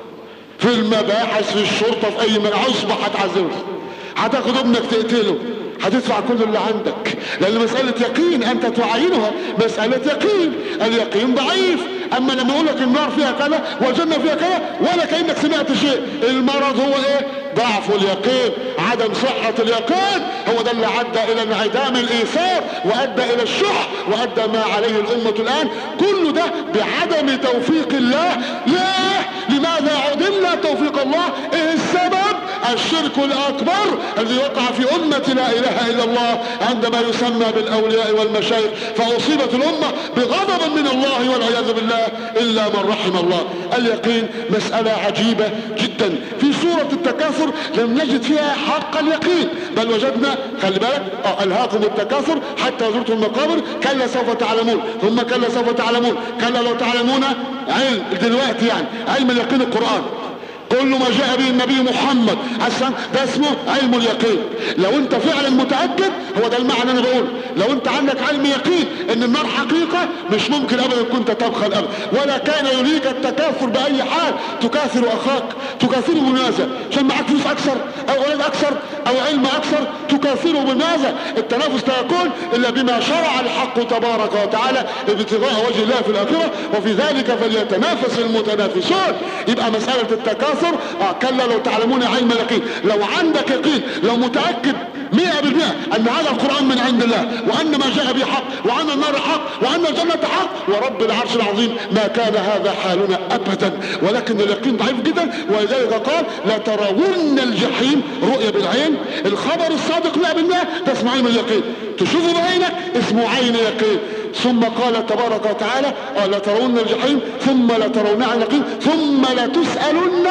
في المباحث في الشرطة في اي مكان عصبة هتعذبه هتاخد ابنك تقتله هتدفع كل اللي عندك لان مسألة يقين انت تعاينها مسألة يقين اليقين ضعيف اما لما يقول لك النار فيها كذا والجنة فيها كذا ولا كأنك سمعت شيء المرض هو ايه ضعف اليقين عدم صحة اليقين هو ده اللي عدى الى انعدام الايثار وادى الى الشح وادى ما عليه الامة الان كل ده بعدم توفيق الله ليه لماذا عدمنا توفيق الله ايه السبب الشرك الاكبر الذي وقع في امة لا اله الا الله عندما يسمى بالاولياء والمشايخ فاصيبت الامة بغضب من الله والعياذ بالله الا من رحم الله اليقين مسألة عجيبة جدا في سورة التكاثر لم نجد فيها حق اليقين بل وجدنا خلي بالك اه الهاكم التكاثر حتى زرتم المقابر كلا سوف تعلمون ثم كلا سوف تعلمون كلا لو تعلمون علم دلوقتي يعني علم اليقين القرآن كل ما جاء به النبي محمد عشان ده اسمه علم اليقين لو انت فعلا متأكد هو ده المعنى انا بقول لو انت عندك علم يقين ان النار حقيقة مش ممكن ابدا كنت تبخل ابدا ولا كان يريد التكاثر باي حال تكاثر اخاك تكاثره بماذا عشان معاك فلوس اكثر او اولاد اكثر او علم اكثر تكاثره بماذا التنافس لا يكون الا بما شرع الحق تبارك وتعالى ابتغاء وجه الله في الاخرة وفي ذلك فليتنافس المتنافسون يبقى مسألة التكاثر التكاثر اه كلا لو تعلمون علم اليقين لو عندك يقين لو متأكد مئة بالمئة ان هذا القرآن من عند الله وان ما جاء به حق وان النار حق وان الجنة حق ورب العرش العظيم ما كان هذا حالنا ابدا ولكن اليقين ضعيف جدا ولذلك قال لا ترون الجحيم رؤية بالعين الخبر الصادق 100% تسمع عين اليقين تشوفه بعينك اسمه عين يقين ثم قال تبارك وتعالى آه لا ترون الجحيم ثم لا ترون عن اليقين ثم لا تسألن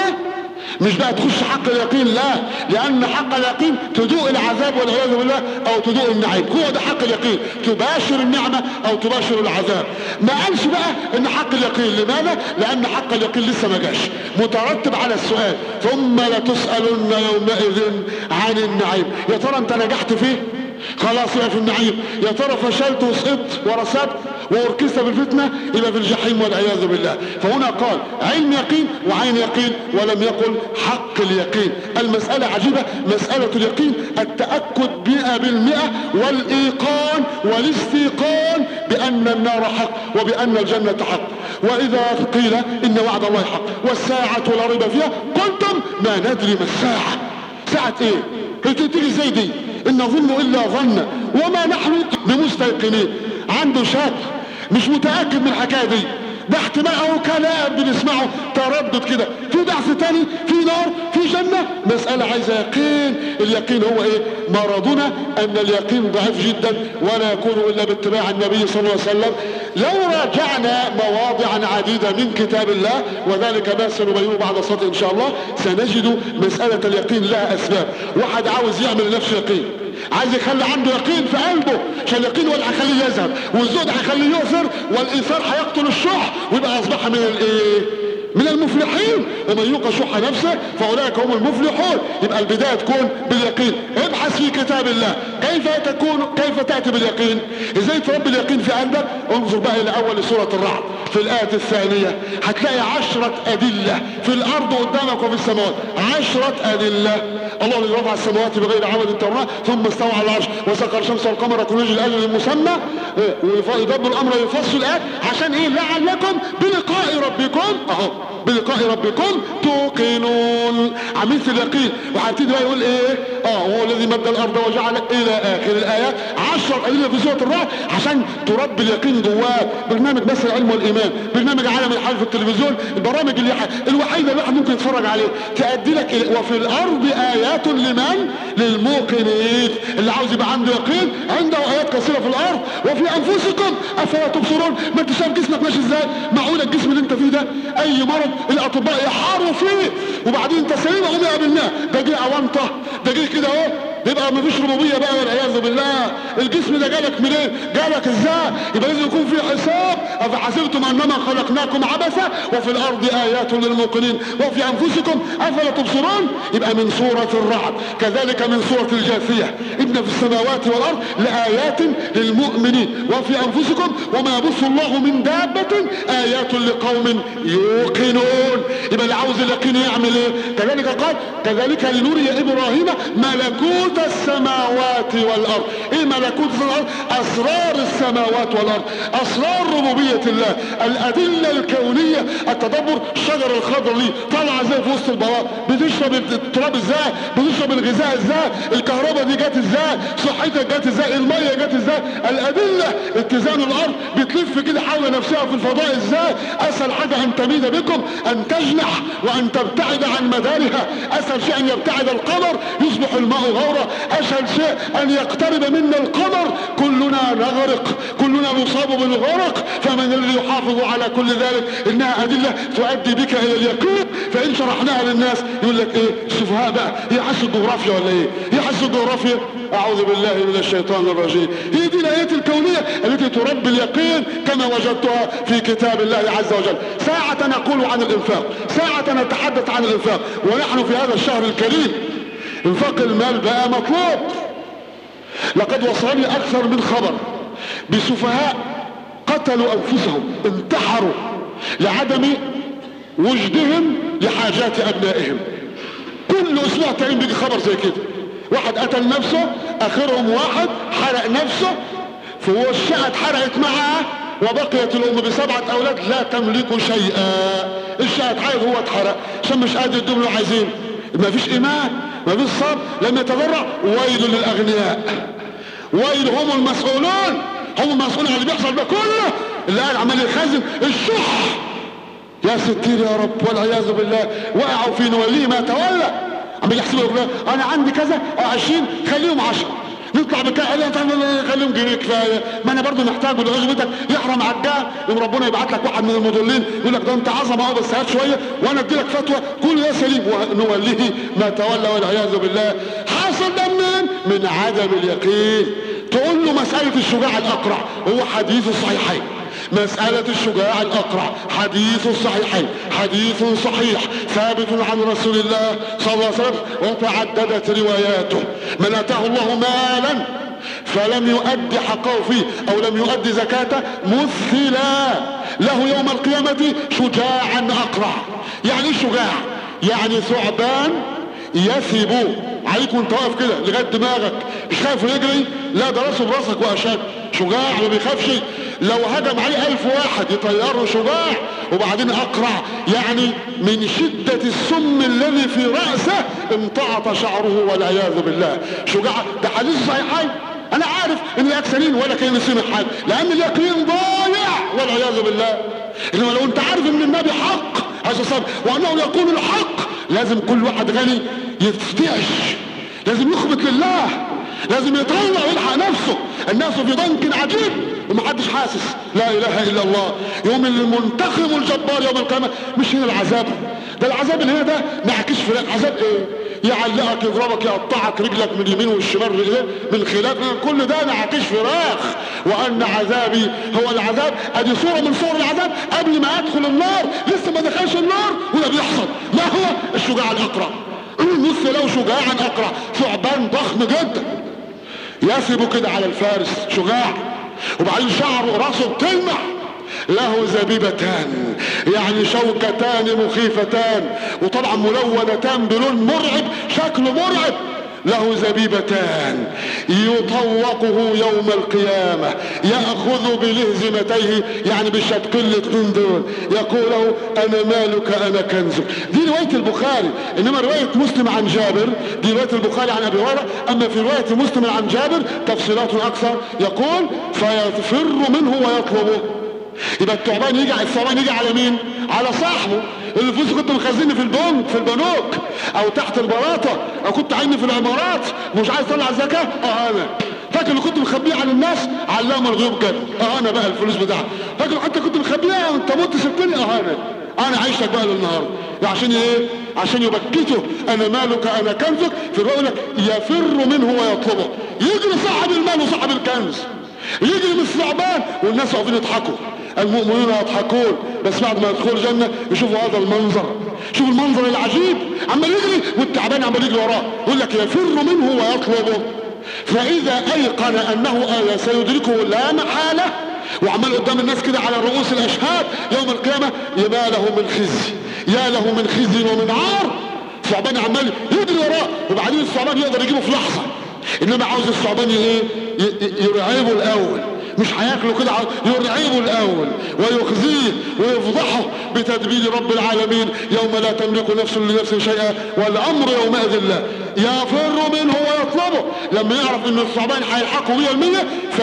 مش بقى تخش حق اليقين لا لان حق اليقين تدوق العذاب والعياذ بالله او تدوق النعيم هو ده حق اليقين تباشر النعمة او تباشر العذاب ما قالش بقى ان حق اليقين لماذا لان حق اليقين لسه ما جاش مترتب على السؤال ثم لتسألن يومئذ عن النعيم يا ترى انت نجحت فيه خلاص يبقى في النعيم يا ترى فشلت وسقطت ورسبت واركست بالفتنة يبقى في الجحيم والعياذ بالله فهنا قال علم يقين وعين يقين ولم يقل حق اليقين المسألة عجيبة مسألة اليقين التأكد مئة بالمئة والإيقان والاستيقان بأن النار حق وبأن الجنة حق وإذا قيل إن وعد الله حق والساعة لا ريب فيها قلتم ما ندري ما الساعة ساعة ايه؟ تيجي زي دي ان نظن الا ظن وما نحن بمستيقنين عنده شك مش متأكد من الحكاية دي ده احتمال او كلام بنسمعه تردد كده في بحث تاني في نار في جنة مسألة عايزة يقين اليقين هو ايه مرضنا ان اليقين ضعيف جدا ولا يكون الا باتباع النبي صلى الله عليه وسلم لو راجعنا مواضعا عديدة من كتاب الله وذلك ما سنبينه بعد الصلاة ان شاء الله سنجد مسألة اليقين لها اسباب واحد عاوز يعمل لنفسه يقين عايز يخلي عنده يقين في قلبه عشان اليقين هو اللي هيخليه يذهب والزهد هيخليه يؤثر والايثار هيقتل الشح ويبقى اصبح من الايه من المفلحين ومن يوق شح نفسه فاولئك هم المفلحون يبقى البدايه تكون باليقين ابحث في كتاب الله كيف تكون كيف تاتي باليقين ازاي تربي اليقين في قلبك انظر بقى الى اول سوره الرعد في الايه الثانيه هتلاقي عشره ادله في الارض قدامك وفي السماوات عشره ادله الله الذي رفع السماوات بغير عمد ترونها ثم استوى على العرش وسخر الشمس والقمر كل يجري لاجل المسمى ويدبر الامر يفصل الايات عشان ايه لعلكم بلقاء ربكم اهو بلقاء ربكم توقنون عملت اليقين وهبتدي بقى يقول ايه اه هو الذي مد الارض وجعل الى اخر الايات عشر ادله في سوره الرعد عشان تربي اليقين جواك برنامج بس العلم والايمان برنامج عالم الحال في التلفزيون البرامج اللي الوحيده اللي الواحد ممكن يتفرج عليه تأدي لك إلى وفي الارض ايات لمن للموقنين اللي عاوز يبقى عنده يقين عنده ايات كثيره في الارض وفي انفسكم افلا تبصرون ما انت شايف جسمك ماشي ازاي معقول الجسم اللي انت فيه ده اي مرض الاطباء يحاروا فيه وبعدين انت سليم اهو 100% ده جه اونطه ده جه كده اهو يبقى مفيش ربوبيه بقى والعياذ بالله الجسم ده جالك منين جالك ازاي يبقى لازم يكون في حساب افحسبتم انما خلقناكم عبثا وفي الارض ايات للموقنين وفي انفسكم افلا تبصرون يبقى من سوره الرعد كذلك من سوره الجاثيه ان في السماوات والارض لايات للمؤمنين وفي انفسكم وما يبث الله من دابه ايات لقوم يوقنون يبقى اللي عاوز اليقين يعمل ايه كذلك قال كذلك لنري ابراهيم ملكوت ملكوت السماوات والارض ايه ملكوت الارض اسرار السماوات والارض اسرار ربوبية الله الادلة الكونية التدبر الشجر الخضر دي طالعة زي في وسط البلاط بتشرب التراب ازاي بتشرب الغذاء ازاي الكهرباء دي جت ازاي صحتك جت ازاي المية جت ازاي الادلة اتزان الارض بتلف كده حول نفسها في الفضاء ازاي اسهل حاجة ان تميد بكم ان تجنح وان تبتعد عن مدارها اسهل شيء ان يبتعد القمر يصبح الماء غورا اسهل شيء ان يقترب منا القمر كلنا نغرق كلنا نصاب بالغرق فمن الذي يحافظ على كل ذلك انها ادله تؤدي بك الى اليقين فان شرحناها للناس يقول لك ايه السفهاء بقى هي حس الجغرافيا ولا ايه هي حس الجغرافيا اعوذ بالله من الشيطان الرجيم هي دي الايات الكونيه التي تربي اليقين كما وجدتها في كتاب الله عز وجل ساعه نقول عن الانفاق ساعه نتحدث عن الانفاق ونحن في هذا الشهر الكريم انفاق المال بقى مطلوب لقد وصلني اكثر من خبر بسفهاء قتلوا انفسهم انتحروا لعدم وجدهم لحاجات ابنائهم كل اسبوع تلاقيهم بيجي خبر زي كده واحد قتل نفسه اخرهم واحد حرق نفسه فهو الشقة اتحرقت معاه وبقيت الام بسبعة اولاد لا تملك شيئا الشقة اتحرق هو اتحرق عشان مش قادر يدوم له عايزين ما فيش ايمان ما فيش صبر لم يتضرع ويل للاغنياء ويل هم المسؤولون هم المسؤولون عن اللي بيحصل ده كله اللي قاعد عمال يخزن الشح يا ستير يا رب والعياذ بالله وقعوا في نوليه ما تولى عم يحسبوا يقول انا عندي كذا 20 خليهم 10 نطلع بكاء قال لي خليهم جنيه كفايه ما انا برضه محتاج لعزوتك يحرم عجال يوم ربنا يبعت لك واحد من المضلين يقول لك ده انت عظمه اهو بس هات شويه وانا ادي لك فتوى كل ده سليم ونوليه ما تولى والعياذ بالله حاصل ده منين؟ من عدم اليقين تقول له مساله الشجاع الاقرع هو حديث الصحيحين مسألة الشجاع الأقرع حديث الصحيحين حديث صحيح ثابت عن رسول الله صلى الله عليه وسلم وتعددت رواياته من أتاه الله مالا فلم يؤدي حقه فيه أو لم يؤدي زكاته مثلا له يوم القيامة شجاعا أقرع يعني ايه شجاع يعني ثعبان يثب عليك وانت واقف كده لغايه دماغك مش خايف يجري لا ده راسه براسك واشد شجاع ما بيخافش لو هجم عليه ألف واحد يطيره شجاع وبعدين أقرع يعني من شدة السم الذي في رأسه امتعط شعره والعياذ بالله شجاع ده حديث صحيحين أنا عارف إن الأكثرين ولا كان سمع حاجة لأن اليقين ضايع والعياذ بالله إنما لو أنت عارف إن النبي حق هذا الصبر وأنه يقول الحق لازم كل واحد غني يفتعش لازم يخبط لله لازم يطلع ويلحق نفسه الناس في ضنك عجيب ومحدش حاسس لا اله الا الله يوم المنتخم الجبار يوم القيامه مش هنا العذاب ده العذاب اللي هنا ده نعكش في عذاب ايه يعلقك يضربك يقطعك رجلك من اليمين والشمال رجلين من خلاف كل ده نعكش فراخ وان عذابي هو العذاب ادي صوره من صور العذاب قبل ما ادخل النار لسه ما دخلش النار وده بيحصل ما هو الشجاع الاقرع مثل لو شجاعا اقرع ثعبان ضخم جدا يثب كده على الفارس شجاع وبعدين شعره راسه بتلمع له زبيبتان يعني شوكتان مخيفتان وطبعا ملونتان بلون مرعب شكله مرعب له زبيبتان يطوقه يوم القيامة يأخذ بلهزمتيه يعني بالشتقين الاتنين دول يقول له أنا مالك أنا كنزك دي رواية البخاري إنما رواية مسلم عن جابر دي رواية البخاري عن أبي هريرة أما في رواية مسلم عن جابر تفصيلات أكثر يقول فيفر منه ويطلبه يبقى الثعبان يجي الثعبان يجي على مين على صاحبه الفلوس كنت مخزني في البنك في البنوك او تحت البلاطه او كنت عيني في العمارات مش عايز اطلع الزكاه اه انا فاكر اللي كنت مخبيه عن الناس علام الغيوب كده اه انا بقى الفلوس بتاعتي فاكر حتى كنت مخبيها وانت مت سبتني اه انا انا عايشتك بقى للنهارده عشان ايه عشان يبكته انا مالك انا كنزك في الرؤيا يفر منه ويطلبه يجري صاحب المال وصاحب الكنز يجري من الثعبان والناس واقفين يضحكوا المؤمنون يضحكون بس بعد ما يدخلوا الجنة يشوفوا هذا المنظر شوف المنظر العجيب عمال يجري والتعبان عمال يجري وراه يقول لك يفر منه ويطلبه فإذا أيقن أنه آية سيدركه لا محالة وعمال قدام الناس كده على رؤوس الأشهاد يوم القيامة يا له من خزي يا له من خزي ومن عار الثعبان عمال يجري وراه وبعدين الثعبان يقدر يجيبه في لحظة انما عاوز الثعبان ايه يرعبه الاول مش هياكله كده يرعبه الاول ويخزيه ويفضحه بتدبير رب العالمين يوم لا تملك نفس لنفس شيئا والامر يومئذ لا يفر منه ويطلبه لما يعرف ان الثعبان هيلحقه 100%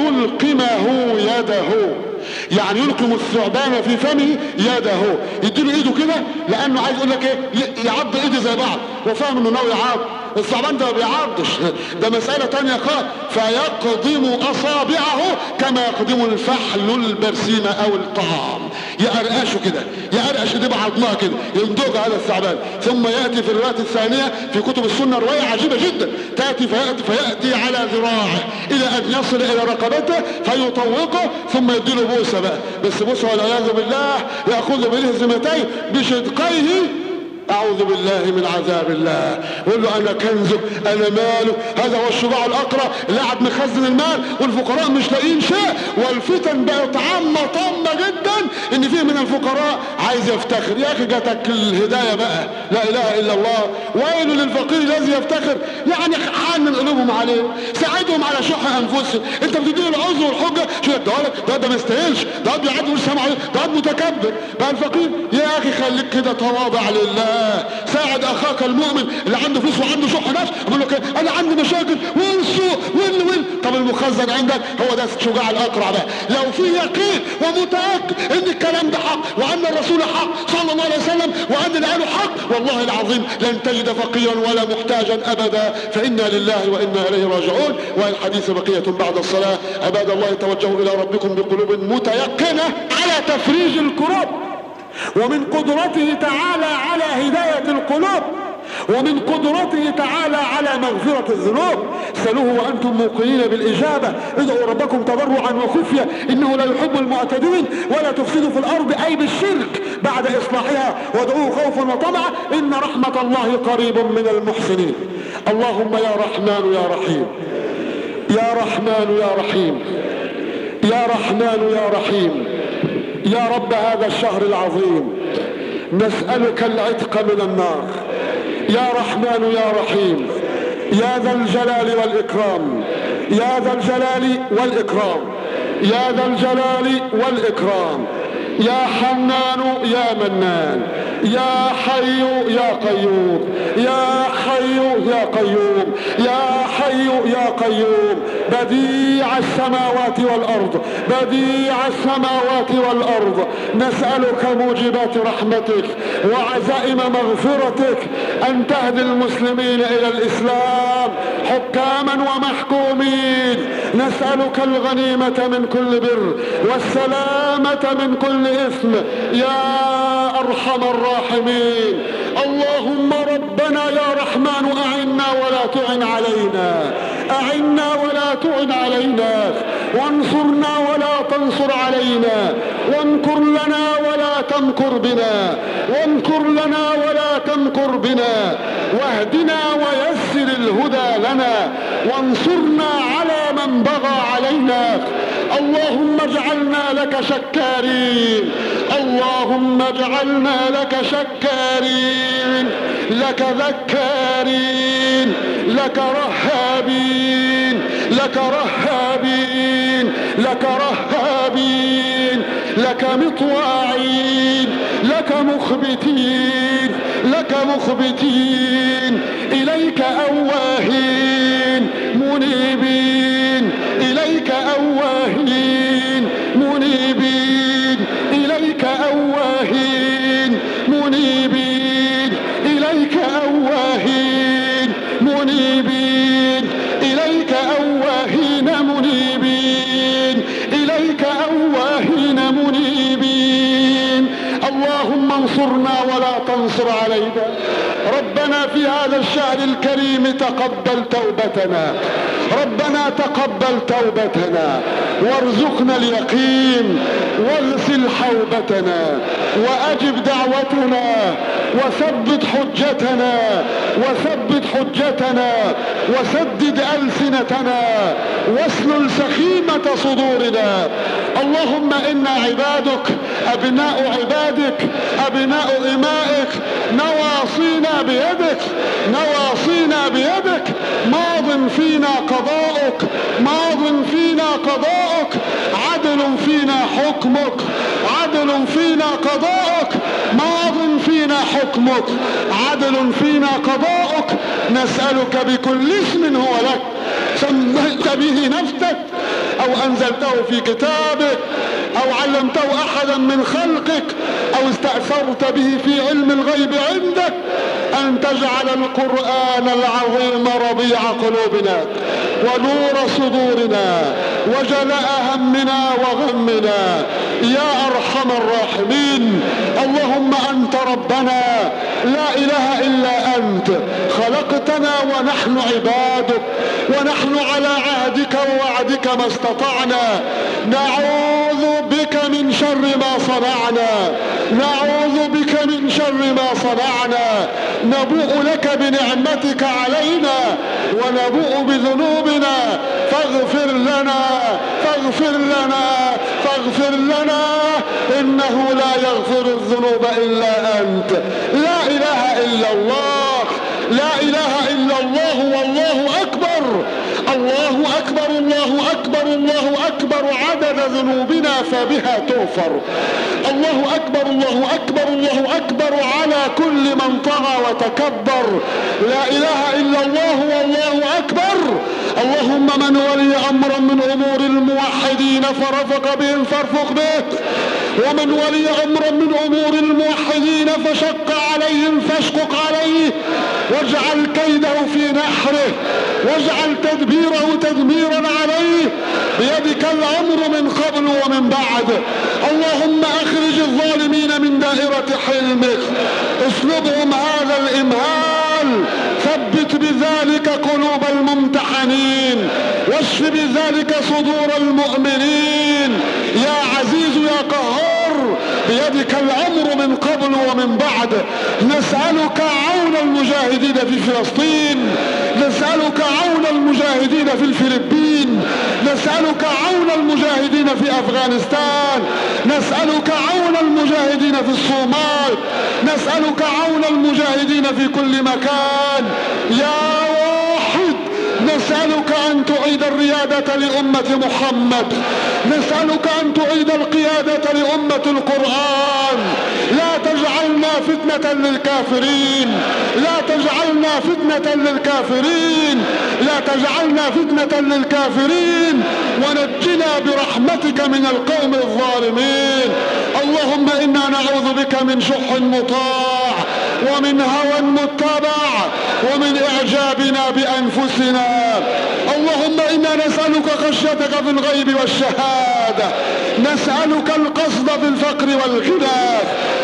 فيلقمه يده يعني يلقم الثعبان في فمه يده يديله ايده كده لانه عايز يقول لك ايه يعض ايدي زي بعض وفاهم انه ناوي يعض الثعبان ده ما بيعضش ده مسألة تانية خالص فيقضم أصابعه كما يقضم الفحل البرسيم أو الطعام يقرقشه كده يقرقش دي بعضمها كده يندوج هذا الثعبان ثم يأتي في الرواية الثانية في كتب السنة رواية عجيبة جدا تأتي فيأتي, فيأتي على ذراعه إلى أن يصل إلى رقبته فيطوقه ثم يديله بوسة بقى بس بوسة والعياذ بالله يأخذ بلهزمتيه بشدقيه اعوذ بالله من عذاب الله يقول له انا كنزك انا مالك هذا هو الشجاع الاقرع اللي قاعد مخزن المال والفقراء مش لاقيين شيء والفتن بقت عامه طامه جدا ان فيه من الفقراء عايز يفتخر يا اخي جاتك الهدايه بقى لا اله الا الله ويل للفقير الذي يفتخر يعني حامل قلوبهم عليه ساعدهم على شح انفسهم انت بتديله العذر والحجه شو ده ده ده ما يستاهلش ده بيعدي مش سامع ده متكبر بقى الفقير يا اخي خليك كده تواضع لله ساعد اخاك المؤمن اللي عنده فلوس وعنده شح نفس يقول لك انا عندي مشاكل والسوق وال وال طب المخزن عندك هو ده شجاع الاقرع ده لو في يقين ومتاكد ان الكلام ده حق وان الرسول حق صلى الله عليه وسلم وان اللي قاله حق والله العظيم لن تجد فقيرا ولا محتاجا ابدا فانا لله وانا اليه راجعون والحديث بقيه بعد الصلاه عباد الله توجهوا الى ربكم بقلوب متيقنه على تفريج الكروب ومن قدرته تعالى على هدايه القلوب ومن قدرته تعالى على مغفرة الذنوب سألوه وأنتم موقنين بالإجابة ادعوا ربكم تضرعا وخفية إنه لا يحب المعتدين ولا تفسدوا في الأرض أي بالشرك بعد إصلاحها وادعوه خوفا وطمعا إن رحمة الله قريب من المحسنين اللهم يا رحمن يا رحيم يا رحمن يا رحيم يا رحمن يا رحيم يا رب هذا الشهر العظيم نسألك العتق من النار يا رحمن يا رحيم يا ذا الجلال والإكرام يا ذا الجلال والإكرام يا ذا الجلال والإكرام يا حنان يا منان يا حي يا قيوم يا حي يا قيوم يا حي يا قيوم بديع السماوات والأرض بديع السماوات والأرض نسألك موجبات رحمتك وعزائم مغفرتك أن تهدي المسلمين إلى الإسلام حكاما ومحكومين نسألك الغنيمة من كل بر والسلامة من كل إثم يا أرحم الراحمين اللهم ربنا يا رحمن أعنا ولا تعن علينا أعنا ولا تعن علينا وانصرنا ولا تنصر علينا وانكر لنا ولا تمكر بنا وانكر لنا ولا تمكر بنا واهدنا ويسر الهدى لنا وانصرنا على من بغى علينا اللهم اجعلنا لك شكارين اللهم اجعلنا لك شكارين لك ذكارين لك رهابين لك رهابين لك رهابين لك مطواعين لك مخبتين لك مخبتين إليك أواهين منيبين إليك أواهين منيبين إليك أواهين منيبين إليك أواهين منيبين إليك أواهين منيبين إليك أواهين منيبين اللهم انصرنا ولا تنصر علينا ربنا في هذا الشهر الكريم تقبل توبتنا ربنا تقبل توبتنا وارزقنا اليقين واغسل حوبتنا واجب دعوتنا وثبت حجتنا وثبت حجتنا وسدد ألسنتنا واسلل سخيمة صدورنا اللهم إنا عبادك أبناء عبادك أبناء إمائك نواصينا بيدك نواصينا بيدك ماض فينا قضاؤك ماض فينا قضاؤك عدل فينا حكمك عدل فينا قضاؤك ماض فينا حكمك عدل فينا قضاؤك نسألك بكل اسم هو لك سميت به نفسك او انزلته في كتابك او علمته احدا من خلقك او استأثرت به في علم الغيب عندك ان تجعل القرآن العظيم ربيع قلوبنا ونور صدورنا وجلاء همنا وغمنا يا ارحم الراحمين اللهم انت ربنا لا اله الا انت خلقتنا ونحن عبادك ونحن على عهدك ووعدك ما استطعنا نعوذ بك من شر ما صنعنا نعوذ بك من شر ما صنعنا نبوء لك بنعمتك علينا ونبوء بذنوبنا فاغفر لنا فاغفر لنا فاغفر لنا انه لا يغفر الذنوب الا انت لا اله الا الله لا اله الا الله والله اكبر الله اكبر الله اكبر الله اكبر عدد ذنوبنا فبها تغفر الله اكبر الله اكبر الله اكبر على كل من طغى وتكبر لا اله الا الله والله اكبر اللهم من ولي امرا من امور الموحدين فرفق بهم فارفق به ومن ولي امرا من امور الموحدين فشق عليهم فاشقق عليه واجعل كيده في نحره واجعل تدبيره تدميرا عليه بيدك الامر من قبل ومن بعد اللهم اخرج الظالمين من دائرة حلمك اسلبهم هذا الامهال ثبت بذلك قلوب الممتحنين واشف بذلك صدور المؤمنين يا عزيز يا قهار بيدك الامر من قبل ومن بعد نسألك عون المجاهدين في فلسطين نسألك عون المجاهدين في الفلبين نسألك عون المجاهدين في افغانستان نسألك عون المجاهدين في الصومال نسألك عون المجاهدين في كل مكان يا واحد نسألك أن تعيد الريادة لأمة محمد نسألك أن تعيد القيادة لأمة القرآن لا تجعلنا فتنة للكافرين لا تجعلنا فتنة للكافرين لا تجعلنا فتنة للكافرين ونجنا برحمتك من القوم الظالمين اللهم إنا نعوذ بك من شح مطاع ومن هوى متبع ومن إعجابنا بأنفسنا اللهم إنا نسألك خشيتك في الغيب والشهادة نسألك القصد في الفقر والغنى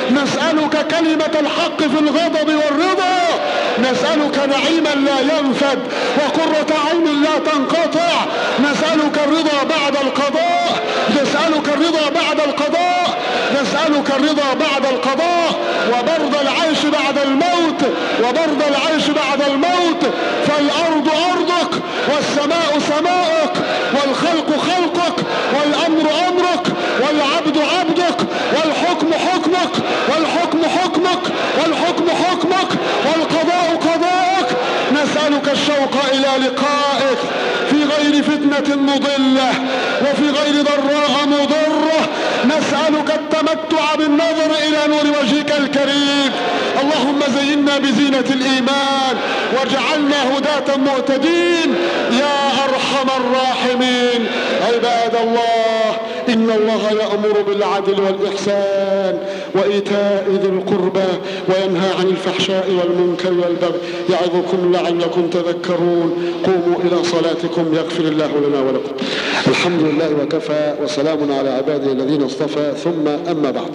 نسألك كلمة الحق في الغضب والرضا نسألك نعيما لا ينفد وقرة عين لا تنقطع نسألك الرضا بعد القضاء نسألك الرضا بعد القضاء نسألك الرضا بعد القضاء وبرد العيش بعد الموت وبرد العيش بعد الموت فالأرض أرضك والسماء سماؤك والخلق خلقك والأمر أمرك والعبد عبدك والحكم حكمك والحكم حكمك والحكم حكمك والقضاء قضاءك نسألك الشوق إلى لقائك في غير فتنة مضلة وفي غير ضراء مضرة نسألك التمتع بالنظر إلى نور وجهك الكريم اللهم زينا بزينة الإيمان واجعلنا هداة مهتدين يا أرحم الراحمين عباد الله إن الله يأمر بالعدل والإحسان وإيتاء ذي القربى وينهى عن الفحشاء والمنكر والبغي يعظكم لعلكم تذكرون قوموا إلى صلاتكم يغفر الله لنا ولكم الحمد لله وكفى وسلام على عباده الذين اصطفى ثم أما بعد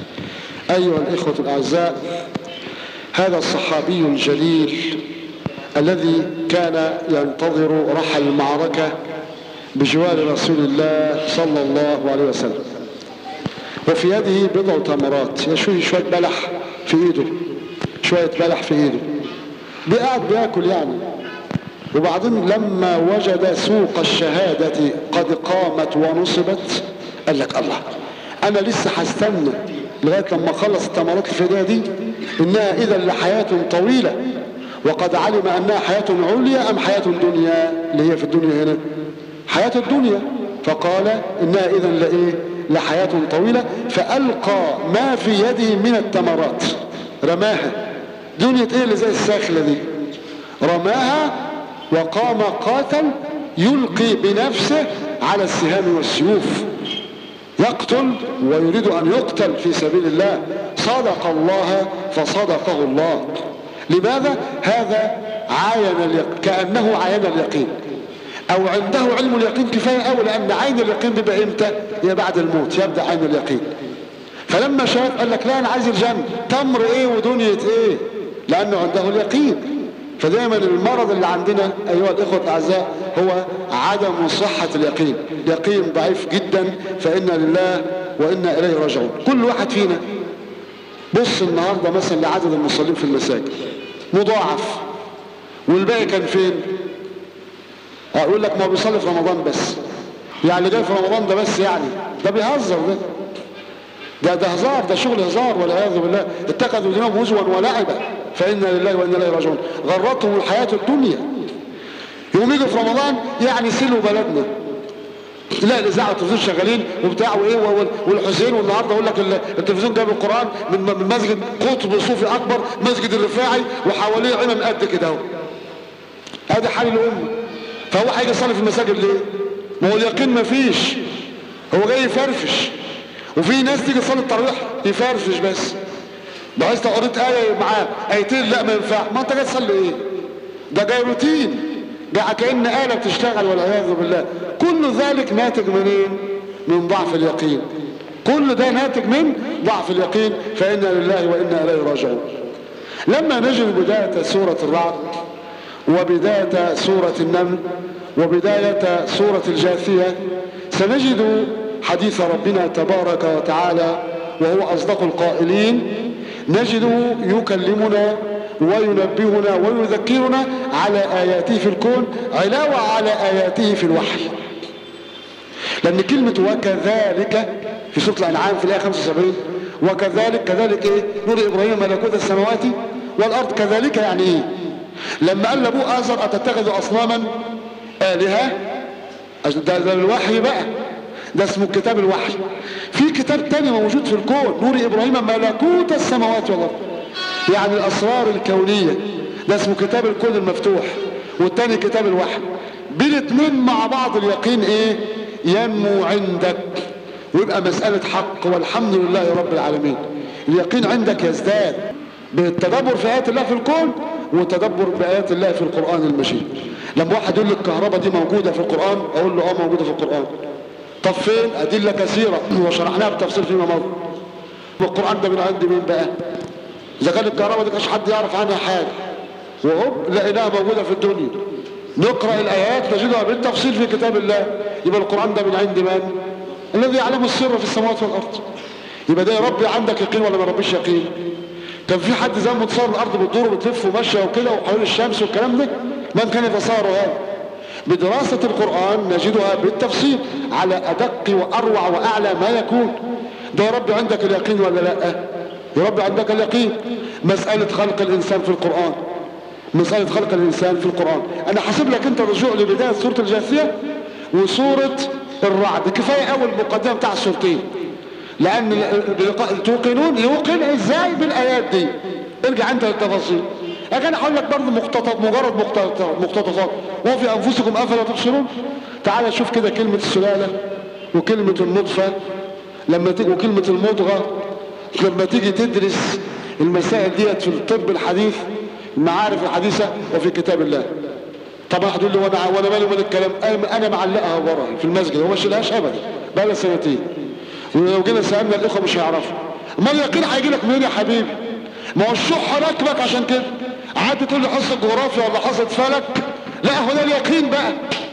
أيها الإخوة الأعزاء هذا الصحابي الجليل الذي كان ينتظر رحل المعركة بجوار رسول الله صلى الله عليه وسلم وفي يده بضع تمرات يشوي شوية بلح في ايده شوية بلح في ايده بقعد بياكل يعني وبعدين لما وجد سوق الشهادة قد قامت ونصبت قال لك الله انا لسه هستنى لغاية لما اخلص التمرات الفدية دي انها اذا لحياة طويلة وقد علم انها حياة عليا ام حياة دنيا اللي هي في الدنيا هنا حياة الدنيا فقال انها اذا لايه لحياة طويلة فالقى ما في يده من التمرات رماها دنيا ايه اللي زي الساخلة دي رماها وقام قاتل يلقي بنفسه على السهام والسيوف يقتل ويريد ان يقتل في سبيل الله صدق الله فصدقه الله لماذا هذا عاين كأنه عاين اليقين او عنده علم اليقين كفاية او لان عين اليقين بيبقى امتى هي بعد الموت يبدأ عين اليقين فلما شاف قال لك لا انا عايز الجنة تمر ايه ودنيا ايه لانه عنده اليقين فدايما المرض اللي عندنا ايها الاخوة الاعزاء هو عدم صحة اليقين يقين ضعيف جدا فانا لله وانا اليه راجعون كل واحد فينا بص النهاردة مثلا لعدد المصلين في المساجد مضاعف والباقي كان فين اقول لك ما بيصلي في رمضان بس يعني جاي في رمضان ده بس يعني ده بيهزر ده ده ده هزار ده شغل هزار والعياذ بالله اتخذوا دينهم هزوا ولعبا فإنا لله وإنا إليه راجعون غرتهم الحياة الدنيا يوم يجي في رمضان يعني سلوا بلدنا لا الاذاعه والتلفزيون شغالين وبتاع وايه والحسين والنهارده اقول لك التلفزيون جاب القران من مسجد قطب صوفي اكبر مسجد الرفاعي وحواليه عمم قد كده اهو ادي حال الامه فهو هيجي يصلي في المساجد ليه؟ ما هو اليقين ما فيش هو جاي يفرفش وفي ناس تيجي تصلي التراويح يفرفش بس بحيث لو قريت ايه معاه ايتين لا ما ينفع ما انت جاي تصلي ايه؟ ده جاي روتين جاي كأن آلة بتشتغل والعياذ بالله كل ذلك ناتج من ايه؟ من ضعف اليقين كل ده ناتج من ضعف اليقين فإنا لله وإنا إليه راجعون لما نجد بداية سورة الرعد وبداية سورة النمل وبداية سورة الجاثية سنجد حديث ربنا تبارك وتعالى وهو أصدق القائلين نجده يكلمنا وينبهنا ويذكرنا على آياته في الكون علاوة على آياته في الوحي لأن كلمة وكذلك في سورة الأنعام في الآية 75 وكذلك كذلك إيه نور إبراهيم ملكوت السماوات والأرض كذلك يعني إيه لما قال لأبوه آزر أتتخذ أصناما آلهة ده, ده الوحي بقى ده اسمه كتاب الوحي في كتاب تاني موجود في الكون نور إبراهيم ملكوت السماوات والأرض يعني الأسرار الكونية ده اسمه كتاب الكون المفتوح والتاني كتاب الوحي بالاثنين مع بعض اليقين ايه ينمو عندك ويبقى مسألة حق والحمد لله رب العالمين اليقين عندك يزداد بالتدبر في آيات الله في الكون وتدبر بآيات الله في القرآن المجيد لما واحد يقول لي الكهرباء دي موجودة في القرآن أقول له اه موجودة في القرآن طب فين أدلة كثيرة وشرحناها بالتفصيل فيما مضى والقرآن ده من عند مين بقى إذا كان الكهرباء دي كانش حد يعرف عنها حاجة وهوب لقيناها موجودة في الدنيا نقرأ الآيات نجدها بالتفصيل في كتاب الله يبقى القرآن ده من عند من؟ الذي يعلم السر في السماوات والأرض يبقى ده يا ربي عندك يقين ولا ما ربيش يقين كان في حد زمان متصور الأرض بتدور وبتلف وماشية وكده وحوالين الشمس والكلام ده من كان يتصور هذا بدراسة القرآن نجدها بالتفصيل على أدق وأروع وأعلى ما يكون ده يا ربي عندك اليقين ولا لا يا رب عندك اليقين مسألة خلق الإنسان في القرآن مسألة خلق الإنسان في القرآن أنا حاسب لك أنت رجوع لبداية سورة الجاثية وسورة الرعد كفاية أول مقدمة بتاع السورتين لأن توقنون يوقن إزاي بالآيات دي ارجع أنت للتفاصيل لكن أقول لك برضه مقتطف مجرد مقتطفات وفي أنفسكم أفلا تبصرون تعال شوف كده كلمة السلالة وكلمة النطفة لما تيجي وكلمة المضغة لما تيجي تدرس المسائل ديت في الطب الحديث المعارف الحديثة وفي كتاب الله طبعا هتقول لي وانا وانا مالي من الكلام انا معلقها ورا في المسجد وما شيلهاش ابدا بقى لها سنتين ولو جينا سالنا الاخوه مش هيعرفوا امال اليقين هيجي لك منين يا حبيبي ما هو الشح راكبك عشان كده قعدت تقول لي حصه جغرافيا ولا حصه فلك لا هو ده اليقين بقى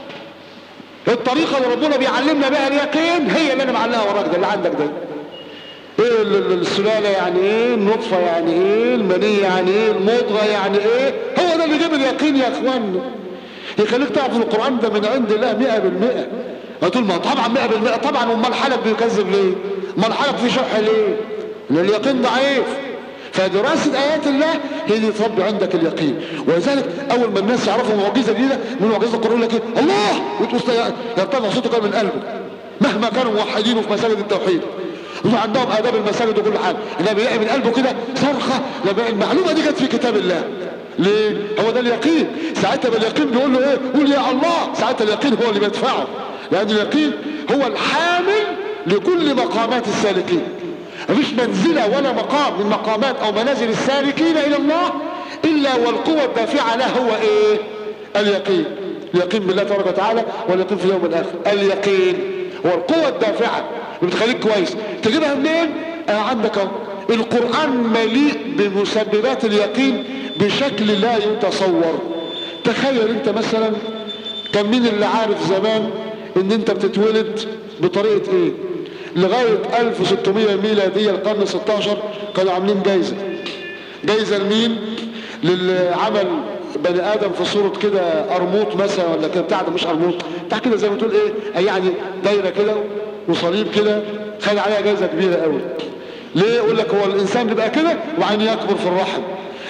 الطريقه اللي ربنا بيعلمنا بها اليقين هي اللي انا معلقها وراك ده اللي عندك ده ايه السلالة يعني ايه النطفة يعني ايه المنية يعني ايه المضغة يعني ايه هو ده اللي جاب اليقين يا اخوانا يخليك تعرف القرآن ده من عند الله مئة بالمئة هتقول ما طبعا مئة بالمئة طبعا امال حلق بيكذب ليه امال حلق في شرح ليه لان اليقين ضعيف فدراسة آيات الله هي اللي تربي عندك اليقين ولذلك أول ما الناس يعرفوا معجزة جديدة من معجزة القرآن يقول لك إيه الله يرتفع صوته من قلبه مهما كانوا موحدين في مساجد التوحيد وعندهم آداب المساجد وكل حاجة لما بيلاقي من قلبه كده صرخة لما المعلومة دي جت في كتاب الله ليه؟ هو ده اليقين ساعتها باليقين بيقول له ايه؟ قول يا الله ساعتها اليقين هو اللي بيدفعه لأن اليقين هو الحامل لكل مقامات السالكين مفيش منزلة ولا مقام من مقامات أو منازل السالكين إلى الله إلا والقوة الدافعة له هو إيه؟ اليقين اليقين بالله تبارك وتعالى واليقين في اليوم الآخر اليقين هو القوة الدافعة اللي بتخليك كويس تجيبها منين؟ آه عندك اهو القرآن مليء بمسببات اليقين بشكل لا يتصور تخيل انت مثلا كان مين اللي عارف زمان ان انت بتتولد بطريقة ايه لغاية 1600 ميلادية القرن 16 كانوا عاملين جايزة جايزة لمين للعمل بني ادم في صورة كده قرموط مثلا ولا كده بتاع ده مش قرموط بتاع كده زي ما تقول ايه يعني دايرة كده وصليب كده خد عليها جايزة كبيرة قوي ليه يقول لك هو الانسان بيبقى كده وبعدين يكبر في الرحم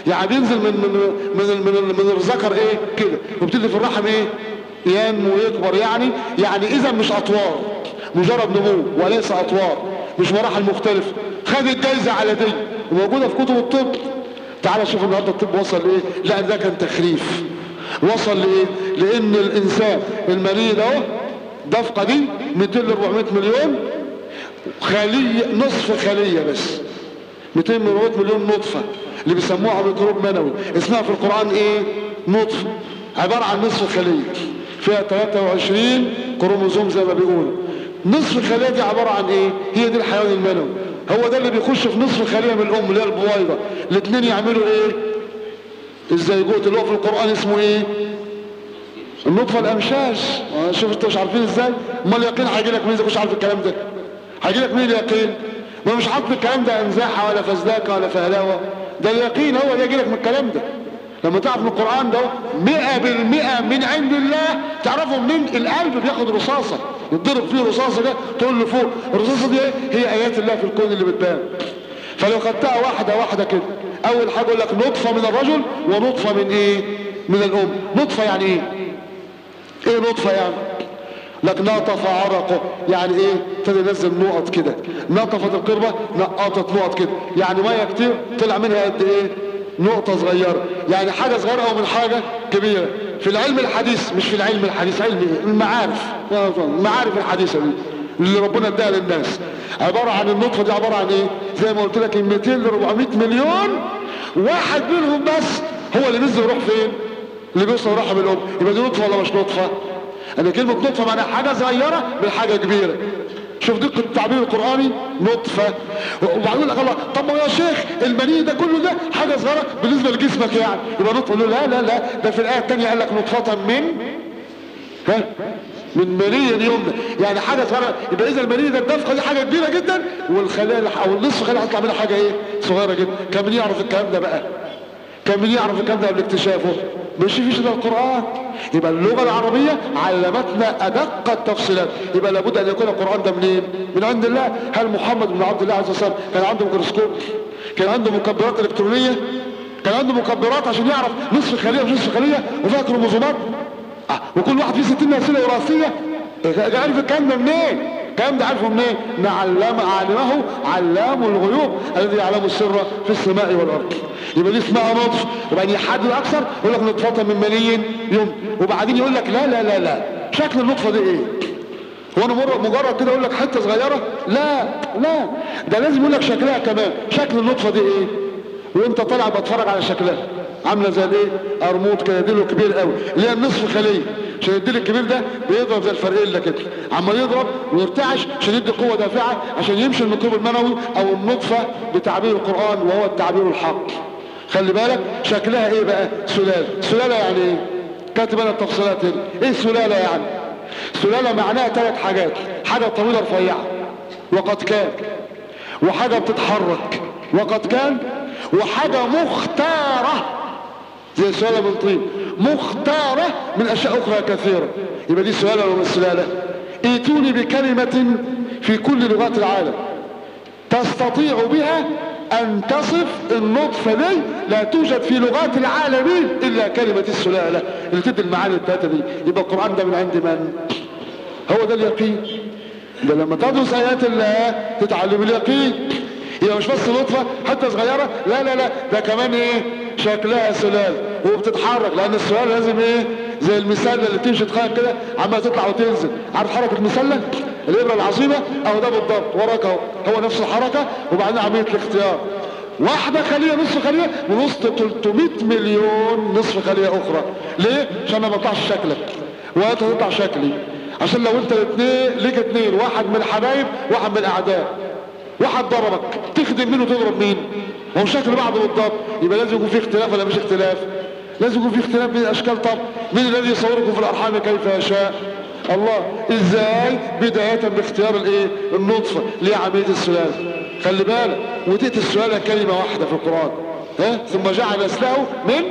يعني بينزل من من من من, من الذكر ايه كده وبتدي في الرحم ايه ينمو ويكبر يعني يعني اذا مش اطوار مجرد نمو وليس اطوار مش مراحل مختلفة خد الجايزة على دي وموجودة في كتب الطب تعال شوف النهارده الطب وصل لايه لا ده كان تخريف وصل لايه لان الانسان المريض اهو دفقة دي 200 ل 400 مليون خلية نصف خلية بس 200 ل 400 مليون نطفة اللي بيسموها ميكروب منوي اسمها في القرآن ايه نطفة عبارة عن نصف خلية فيها 23 كروموزوم زي ما بيقولوا نصف الخلية دي عبارة عن ايه هي دي الحيوان المنوي هو ده اللي بيخش في نصف خلية من الام اللي هي البويضة الاثنين يعملوا ايه الزيجوت اللي هو في القرآن اسمه ايه النطفة الامشاش شوف انتوا مش عارفين ازاي امال اليقين هيجي لك مين اذا كنتش عارف الكلام ده هيجي لك مين اليقين ما مش حاطط الكلام ده انزاحة ولا فزداكة ولا فهلاوة ده اليقين هو اللي يجي لك من الكلام ده لما تعرف من القرآن ده مئة بالمئة من عند الله تعرفوا منين القلب بياخد رصاصة يتضرب فيه رصاصة ده تقول له فوق الرصاصة دي ايه هي ايات الله في الكون اللي بتبان فلو خدتها واحدة واحدة كده اول حاجة يقول لك نطفة من الرجل ونطفة من ايه من الام نطفة يعني ايه ايه نطفة يعني لك نطف عرقه يعني ايه ابتدى ينزل نقط كده نطفت القربة نقطت نقط كده يعني ميه كتير طلع منها قد ايه نقطة صغيرة يعني حاجة صغيرة او من حاجة كبيرة في العلم الحديث مش في العلم الحديث علم ايه المعارف المعارف الحديثة دي اللي ربنا اداها للناس عبارة عن النطفة دي عبارة عن ايه زي ما قلت لك 200 ل 400 مليون واحد منهم بس هو اللي نزل يروح فين اللي بيوصل رحم الام يبقى دي نطفة ولا مش نطفة انا كلمة نطفة معناها حاجة صغيرة من حاجة كبيرة شوف دقة التعبير القرآني نطفة وبعدين لك الله طب ما يا شيخ المني ده كله ده حاجة صغيرة بالنسبة لجسمك يعني يبقى نطفة له لا لا لا ده في الآية الثانية قال لك نطفة من ها من مني يومنا يعني حاجة صغيرة يبقى إذا المني ده الدفقة دي حاجة كبيرة جدا والخلايا أو النصف خلايا هتطلع منها حاجة إيه صغيرة جدا كان من يعرف الكلام ده بقى كان من يعرف الكلام ده قبل اكتشافه مش فيش ده القرآن يبقى اللغة العربية علمتنا أدق التفصيلات يبقى لابد أن يكون القرآن ده منين من عند الله هل محمد بن عبد الله عز وجل كان عنده ميكروسكوب كان عنده مكبرات إلكترونية كان عنده مكبرات عشان يعرف نصف خلية ونصف خلية وفيها كروموزومات آه. وكل واحد فيه 60 نسيلة وراثية عارف الكلام ده منين الكلام ده عارفه منين نعلم علمه علام الغيوب الذي يعلم السر في السماء والارض يبقى دي اسمها نطف وبعدين يحدد اكثر يقول لك نطفه من مني يوم وبعدين يقول لك لا لا لا لا شكل النطفه دي ايه هو انا مره مجرد كده اقول لك حته صغيره لا لا ده لازم يقول لك شكلها كمان شكل النطفه دي ايه وانت طالع بتفرج على شكلها عامله زي الايه قرموط كده ديله كبير قوي اللي هي النصف خليه عشان يدي الكبير ده بيضرب زي الفرقله كده عمال يضرب ويرتعش عشان يدي قوه دافعه عشان يمشي الميكروب المنوي او النطفه بتعبير القران وهو التعبير الحق خلي بالك شكلها ايه بقى سلاله سلاله يعني ايه كاتب انا التفصيلات هنا ايه سلاله يعني سلاله معناها ثلاث حاجات حاجه طويله رفيعه وقد كان وحاجه بتتحرك وقد كان وحاجه مختاره زي سلالة من طين مختارة من أشياء أخرى كثيرة يبقى دي سلالة ولا سلالة ايتوني بكلمة في كل لغات العالم تستطيع بها أن تصف النطفة دي لا توجد في لغات العالمين إلا كلمة السلالة اللي تدي المعاني الثلاثة دي يبقى القرآن ده من عند من؟ هو ده اليقين ده لما تدرس آيات الله تتعلم اليقين هي مش بس نطفة حتى صغيرة لا لا لا ده كمان ايه شكلها سلال وبتتحرك لان السلال لازم ايه زي المسلة اللي تمشي تخيل كده عمالة تطلع وتنزل عارف حركة المسلة الابرة العظيمة اهو ده بالضبط وراك اهو هو نفس الحركة وبعدين عملية الاختيار واحدة خلية نصف خلية من وسط 300 مليون نصف خلية اخرى ليه؟ عشان ما تطلعش شكلك وانت تطلع شكلي عشان لو انت الاثنين ليك اثنين واحد من الحبايب واحد من الاعداء واحد ضربك تخدم مين وتضرب مين هو شكل بعض بالضبط يبقى لازم يكون في اختلاف ولا مش اختلاف لازم يكون في اختلاف بين الاشكال طب مين الذي يصوركم في الارحام كيف يشاء الله ازاي بداية باختيار الايه النطفة لعملية السلالة خلي بالك وتأتي السلالة كلمة واحدة في القرآن ها ثم جعل نسله من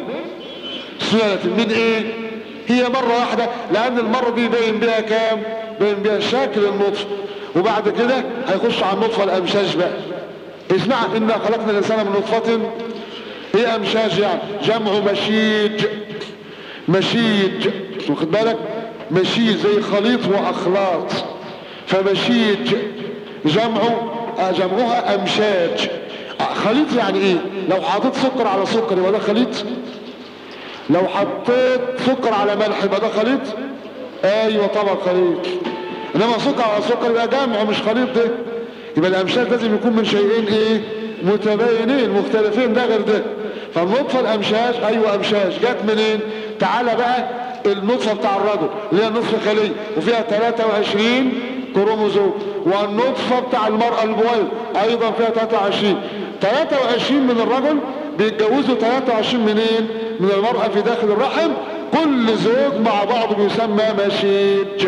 سلالة من ايه هي مرة واحدة لان المرة دي باين بها كام باين بها شكل النطفة وبعد كده هيخش على النطفة الامشاج بقى اسمع انا خلقنا الانسان من نطفة ايه امشاج يعني جمع مشيج مشيج واخد بالك مشيج زي خليط واخلاط فمشيج جمعه آه، جمعها امشاج آه، خليط يعني ايه لو حطيت سكر على سكر يبقى ده خليط لو حطيت سكر على ملح يبقى ده خليط ايوه طبعا خليط انما سكر على سكر يبقى جمع مش خليط ده يبقى الامشاج لازم يكون من شيئين ايه متباينين مختلفين ده غير ده فالنطفه الامشاج ايوه امشاج جت منين تعالى بقى النطفه بتاع الرجل اللي هي نصف خليه وفيها 23 كروموزوم والنطفه بتاع المراه البويض ايضا فيها 23 23 من الرجل بيتجوزوا 23 منين من المرأة في داخل الرحم كل زوج مع بعض بيسمى مشيج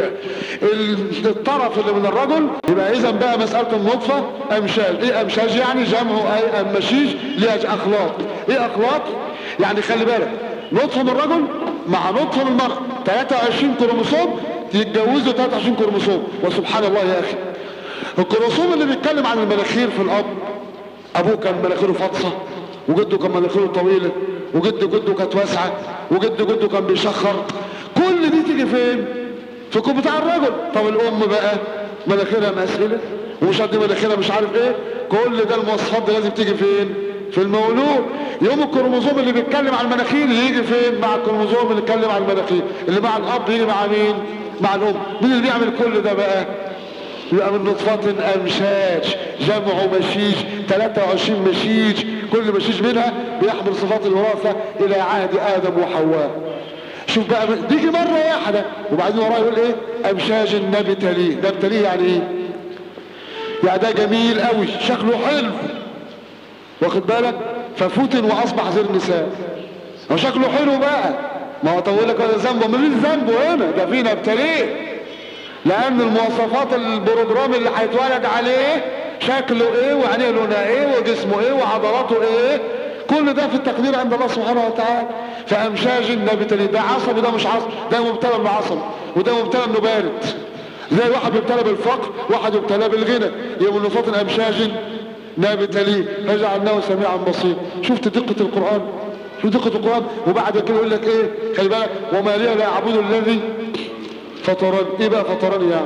الطرف اللي من الرجل يبقى اذا بقى مسألة النطفة امشاج ايه امشاج يعني جمعه اي امشيج ليه اخلاط ايه اخلاط يعني خلي بالك نطفة من الرجل مع نطفة من المرأة 23 كروموسوم يتجوزوا 23 كروموسوم وسبحان الله يا اخي الكروموسوم اللي بيتكلم عن المناخير في الاب ابوه كان مناخيره فاطسه وجده كان مناخيره طويله وجد جده كانت واسعه وجد جده كان بيشخر كل دي تيجي فين في الكوب بتاع الرجل طب الام بقى مناخيرها مسئله ومش قد مناخيرها مش عارف ايه كل ده المواصفات دي لازم تيجي فين في المولود يوم الكروموزوم اللي بيتكلم عن المناخير يجي فين مع الكروموزوم اللي بيتكلم عن المناخير اللي مع الاب يجي مع مين مع الام مين اللي بيعمل كل ده بقى يبقى من نطفة أمشاج جمع مشيج 23 مشيج كل مشيج منها بيحمل صفات الوراثة إلى عهد آدم وحواء شوف بقى تيجي مرة واحدة وبعدين وراه يقول إيه أمشاج نبتليه نبتليه يعني إيه يعني ده جميل قوي شكله حلو واخد بالك ففتن وأصبح زي النساء وشكله حلو بقى ما هو طولك ولا ذنبه مين ذنبه هنا ده فينا ابتليه لان المواصفات البروجرام اللي هيتولد عليه شكله ايه وعينيه لونها ايه وجسمه ايه وعضلاته ايه كل ده في التقدير عند الله سبحانه وتعالى فامشاج النبي ده عصبي ده مش عصبي ده مبتلى بالعصب وده مبتلى انه بارد زي واحد مبتلى بالفقر واحد مبتلى بالغنى يبقى من نفاط الامشاج نابتليه فجعلناه سميعا بصير شفت دقة القرآن شوف دقة القرآن وبعد كده يقول لك ايه خلي بالك وما لي لا يعبد الذي فطران ايه بقى فطران يعني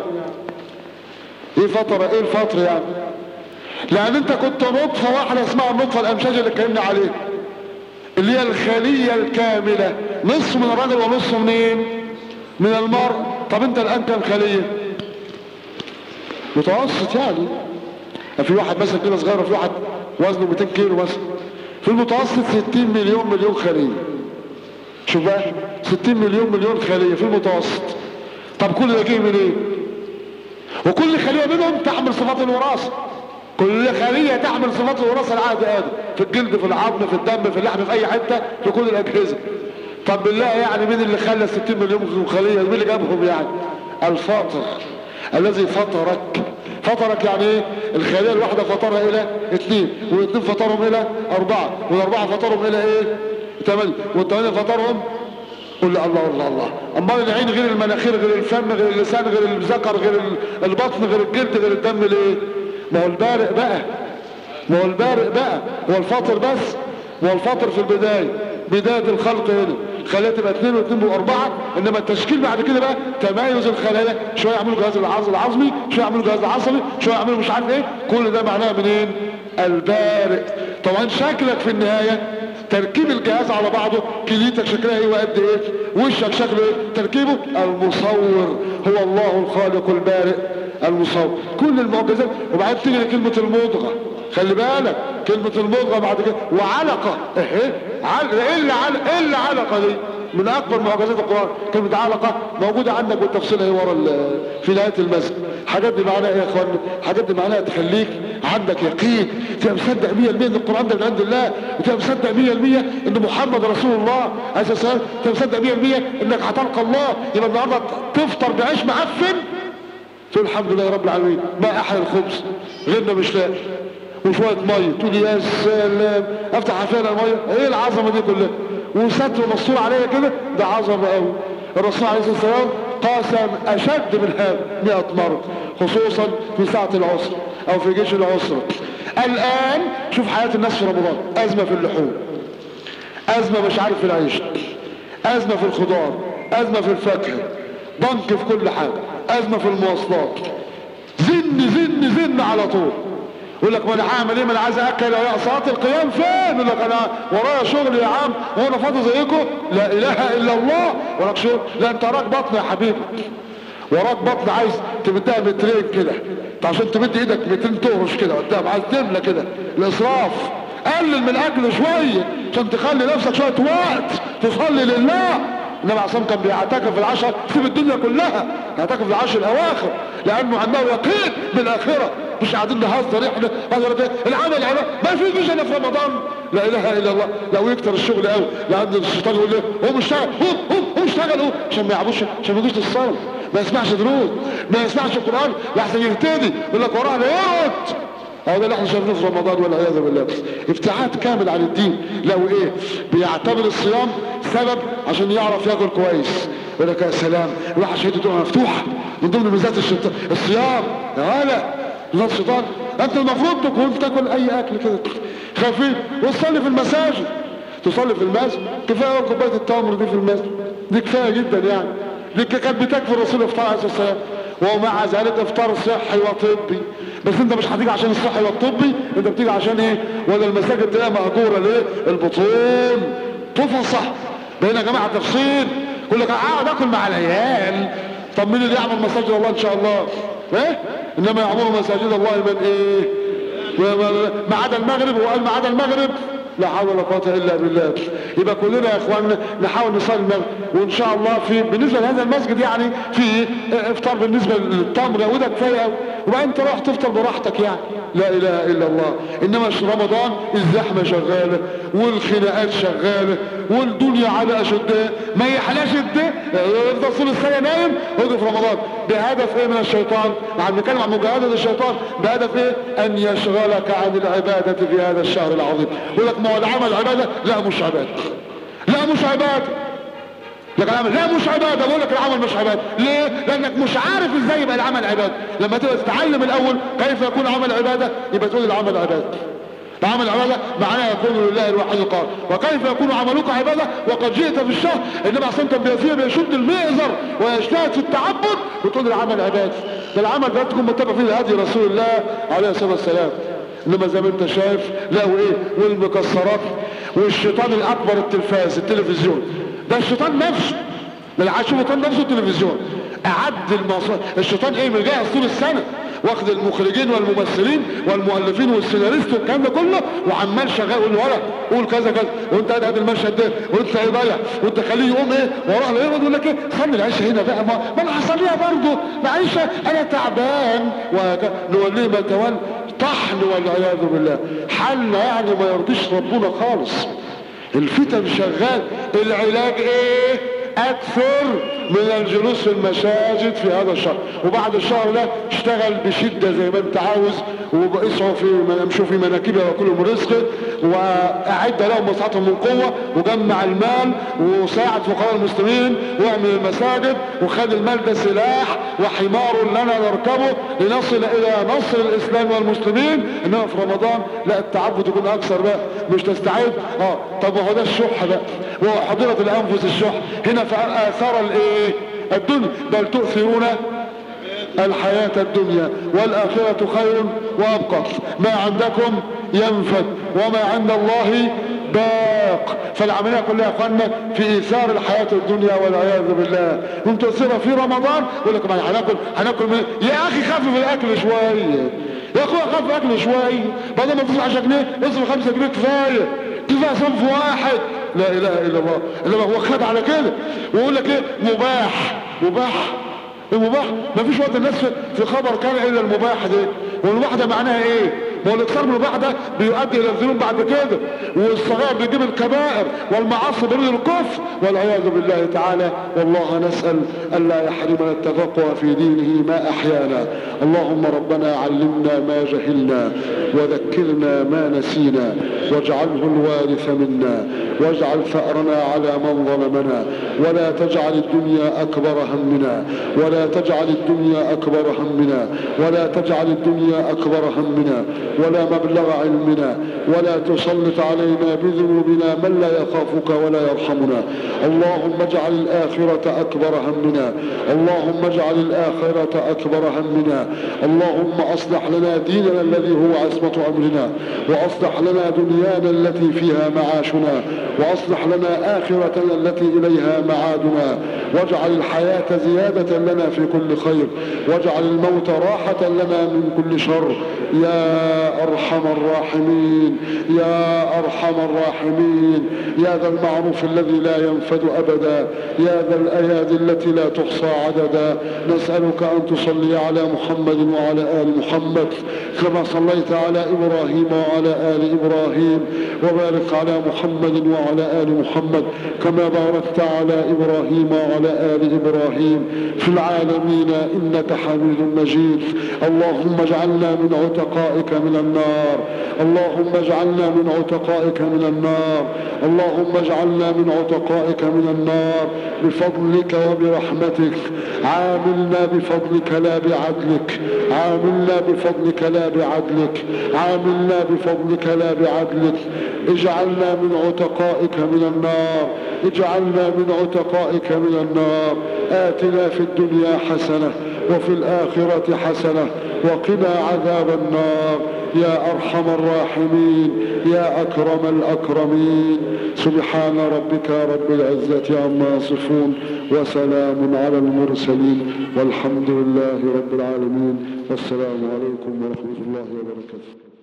ايه فطر ايه الفطر يعني لان انت كنت نطفة واحدة اسمها النطفة الامشاج اللي اتكلمنا عليه اللي هي الخلية الكاملة نصف من الرجل ونصف منين من المرء طب انت الان كم خلية متوسط يعني في واحد مثلا كده صغير وفي واحد وزنه 200 كيلو مثلا في المتوسط 60 مليون مليون خلية شوف بقى 60 مليون مليون خلية في المتوسط طب كل ده جه منين وكل خلية منهم تحمل صفات الوراثة كل خلية تحمل صفات الوراثة العهد آدم في الجلد في العظم في الدم في اللحم في أي حتة في كل الأجهزة طب بالله يعني مين اللي خلى 60 مليون خلية مين اللي جابهم يعني الفاطر الذي فطرك فطرك يعني ايه الخلية الواحدة فطرها الى اثنين والاثنين فطرهم الى اربعة والاربعة فطرهم الى ايه ثمانية والثمانية فطرهم قل لي الله الله الله امال العين غير المناخير غير الفم غير اللسان غير الذكر غير البطن غير الجلد غير الدم ليه ما هو البارئ بقى ما هو البارئ بقى هو الفاطر بس هو الفاطر في البداية بداية الخلق هنا خلايا تبقى اثنين واثنين بقوا اربعة انما التشكيل بعد كده بقى تمايز الخلايا شوية يعملوا جهاز العصب العظمي شوية يعملوا جهاز العصبي شوية يعملوا مش عارف ايه كل ده معناه منين البارئ طبعا شكلك في النهاية تركيب الجهاز على بعضه كليتك شكلها ايه وقد ايه وشك شكله ايه تركيبه المصور هو الله الخالق البارئ المصور كل المعجزات وبعدين تيجي لكلمة المضغة خلي بالك كلمة المضغة بعد كده وعلقة ايه علقة ايه اللي علقة ايه اللي علقة دي من اكبر معجزات القرآن كلمة علقة موجودة عندك والتفصيل هي ورا في نهاية المسجد الحاجات دي معناها ايه يا اخوان الحاجات دي معناها تخليك عندك يقين تبقى مصدق 100% ان القرآن ده من عند الله وتبقى مصدق 100% ان محمد رسول الله عليه الصلاة تبقى مصدق 100% انك هتلقى الله يبقى النهارده تفطر بعيش معفن تقول الحمد لله رب العالمين ما احلى الخبز غيرنا مش لاقي وشوية مية تقول يا سلام افتح حفانا المية ايه العظمة دي كلها وستر مستور عليا كده ده عظمة قوي الرسول عليه الصلاة والسلام قاسم اشد من هذا 100 مرة خصوصا في ساعة العسر او في جيش العسر الان شوف حياة الناس في رمضان ازمة في اللحوم ازمة مش عارف في العيش ازمة في الخضار ازمة في الفاكهة ضنك في كل حاجة ازمة في المواصلات زن زن زن على طول يقول لك ما انا هعمل ايه ما انا عايز اكل يا صلاه القيام فين يقول لك انا ورايا شغل يا عم هو انا فاضي زيكم لا اله الا الله وراك شغل لا انت وراك بطن يا حبيبي وراك بطن عايز تمدها مترين كده انت عشان تمد ايدك مترين تهرش كده قدام عايز تملى كده الاسراف قلل من الاكل شويه عشان تخلي نفسك شويه وقت تصلي لله النبي عصام كان بيعتكف في العشر سيب الدنيا كلها يعتكف في العشر الاواخر لانه عنده يقين بالاخره مش قاعدين نهزر احنا هزر العمل العمل ما في مش انا في رمضان لا اله الا الله لو يكتر الشغل قوي لان الشيطان يقول له قوم اشتغل قوم قوم قوم اشتغل قوم عشان ما يعبوش عشان ما يجوش للصلاه ما يسمعش دروس ما يسمعش القران لحسن يهتدي يقول لك ورانا يقعد هو ده اللي احنا شايفينه في رمضان والعياذ بالله ابتعاد كامل عن الدين لو ايه بيعتبر الصيام سبب عشان يعرف ياكل كويس يقول لك يا سلام الواحد شهيته تبقى مفتوحه من ضمن ميزات الشيطان الصيام يا هلا ميزات الشيطان انت المفروض تكون تاكل اي اكل كده خفيف وتصلي في المساجد تصلي في المسجد كفايه كوبايه التمر دي في المسجد دي كفايه جدا يعني دي كانت بتكفي الرسول افطار عليه الصلاه والسلام ومع ذلك افطار صحي وطبي بس انت مش هتيجي عشان الصحي والطبي انت بتيجي عشان ايه ولا المساجد تلاقيها مهجوره ليه البطون تفصح بين يا جماعه تفصيل يقول لك اقعد اكل مع العيال طب مين اللي يعمل مساجد الله ان شاء الله ايه انما يعمروا مساجد الله من ايه ما عدا المغرب وقال ما عدا المغرب لا حول ولا قوه الا بالله يبقى كلنا يا اخواننا نحاول نصلي المغرب وان شاء الله في بالنسبه لهذا المسجد يعني في افطار بالنسبه للتمر وده كفايه قوي وبعدين تروح تفطر براحتك يعني لا اله الا الله انما رمضان الزحمه شغاله والخناقات شغاله والدنيا على اشدها ما يحلاش الده يفضل طول السنه نايم ويجي في رمضان بهدف ايه من الشيطان مع بنتكلم عن مجاهده الشيطان بهدف ايه ان يشغلك عن العباده في هذا الشهر العظيم يقول لك ما هو العمل عباده لا مش عباده لا مش عباده لك العمل لا مش عبادة بقول لك العمل مش عبادة ليه لانك مش عارف ازاي يبقى العمل عبادة لما تبقى تتعلم الاول كيف يكون عمل عبادة يبقى تقول العمل عبادة العمل عبادة معناه يكون لله الواحد القهار وكيف يكون عملك عبادة وقد جئت في الشهر انما عشان كان بيفيه بيشد المئزر ويجتهد في التعبد وتقول العمل عبادة ده العمل ده تكون متبع فيه هدي رسول الله عليه الصلاة والسلام انما زي ما انت شايف لا وايه والمكسرات والشيطان الاكبر التلفاز التلفزيون ده الشيطان نفسه ده الشيطان نفسه التلفزيون اعد المصر... الشيطان ايه مجهز طول السنه واخد المخرجين والممثلين والمؤلفين والسيناريست والكلام ده كله وعمال شغال يقول ورا قول كذا كذا وانت قاعد قاعد المشهد ده وانت ايه ضايع وانت خليه يقوم ايه وراه لا يقعد يقول لك ايه خلي العيشه هنا بقى ما, ما انا هصليها برضه العيشه انا تعبان ونوليه ما تولى طحن والعياذ بالله حل يعني ما يرضيش ربنا خالص الفتن شغال العلاج ايه اكثر من الجلوس في المساجد في هذا الشهر وبعد الشهر ده اشتغل بشدة زي ما انت عاوز واسعوا في امشوا في مناكبها وكلهم رزق واعد لهم مساعتهم من قوة وجمع المال وساعد فقراء المسلمين واعمل المساجد وخد المال ده سلاح وحمار لنا نركبه لنصل الى نصر الاسلام والمسلمين انما في رمضان لا التعبد يكون اكثر بقى مش تستعد اه طب وهو ده الشح بقى وحضرت الانفس الشح هنا في اثار الايه الدنيا بل تؤثرون الحياة الدنيا والآخرة خير وأبقى ما عندكم ينفد وما عند الله باق فالعملية كلها يا اخوانا في ايثار الحياة الدنيا والعياذ بالله انت تصير في رمضان يقول لك ما هناكل هناكل من يا اخي خفف الاكل شوية يا اخويا خفف الاكل شوية بدل ما تصرف 10 جنيه اصرف 5 جنيه كفاية كفاية صنف واحد لا اله الا الله انما هو خد على كده ويقول لك ايه مباح مباح المباح ما فيش وقت الناس في خبر كان الا المباح ده والمباح ده معناها ايه ما هو الاكثار من المباح ده بيؤدي الى الذنوب بعد كده والصغائر بيجيب الكبائر والمعاصي بيريد الكفر والعياذ بالله تعالى والله نسال الا يحرمنا التفقه في دينه ما احيانا اللهم ربنا علمنا ما جهلنا وذكرنا ما نسينا واجعله الوارث منا واجعل ثارنا على من ظلمنا ولا تجعل الدنيا أكبر همنا ولا تجعل الدنيا أكبر همنا ولا تجعل الدنيا أكبر همنا ولا مبلغ علمنا ولا تسلط علينا بذنوبنا من لا يخافك ولا يرحمنا اللهم اجعل الآخرة أكبر همنا اللهم اجعل الآخرة أكبر همنا اللهم أصلح لنا ديننا الذي هو عصمة أمرنا وأصلح لنا دنيانا التي فيها معاشنا وأصلح لنا آخرتنا التي إليها معادنا واجعل الحياة زيادة لنا في كل خير واجعل الموت راحة لنا من كل شر يا أرحم الراحمين يا أرحم الراحمين يا ذا المعروف الذي لا ينفد أبدا يا ذا الأيادي التي لا تحصى عددا نسألك أن تصلي على محمد وعلى آل محمد كما صليت على إبراهيم وعلى آل إبراهيم وبارك على محمد وعلى آل محمد كما باركت على إبراهيم وعلى آل إبراهيم في العالمين إنك حميد مجيد اللهم اجعلنا من عتقائك من النار اللهم اجعلنا من عتقائك من النار اللهم اجعلنا من عتقائك من النار بفضلك وبرحمتك عاملنا بفضلك لا بعدلك عاملنا بفضلك لا بعدلك عاملنا بفضلك لا بعدلك اجعلنا من عتقائك من النار اجعلنا من عتقائك من النار آتنا في الدنيا حسنة وفي الآخرة حسنة وقنا عذاب النار يا أرحم الراحمين يا أكرم الأكرمين سبحان ربك رب العزة عما يصفون وسلام على المرسلين والحمد لله رب العالمين والسلام عليكم ورحمة الله وبركاته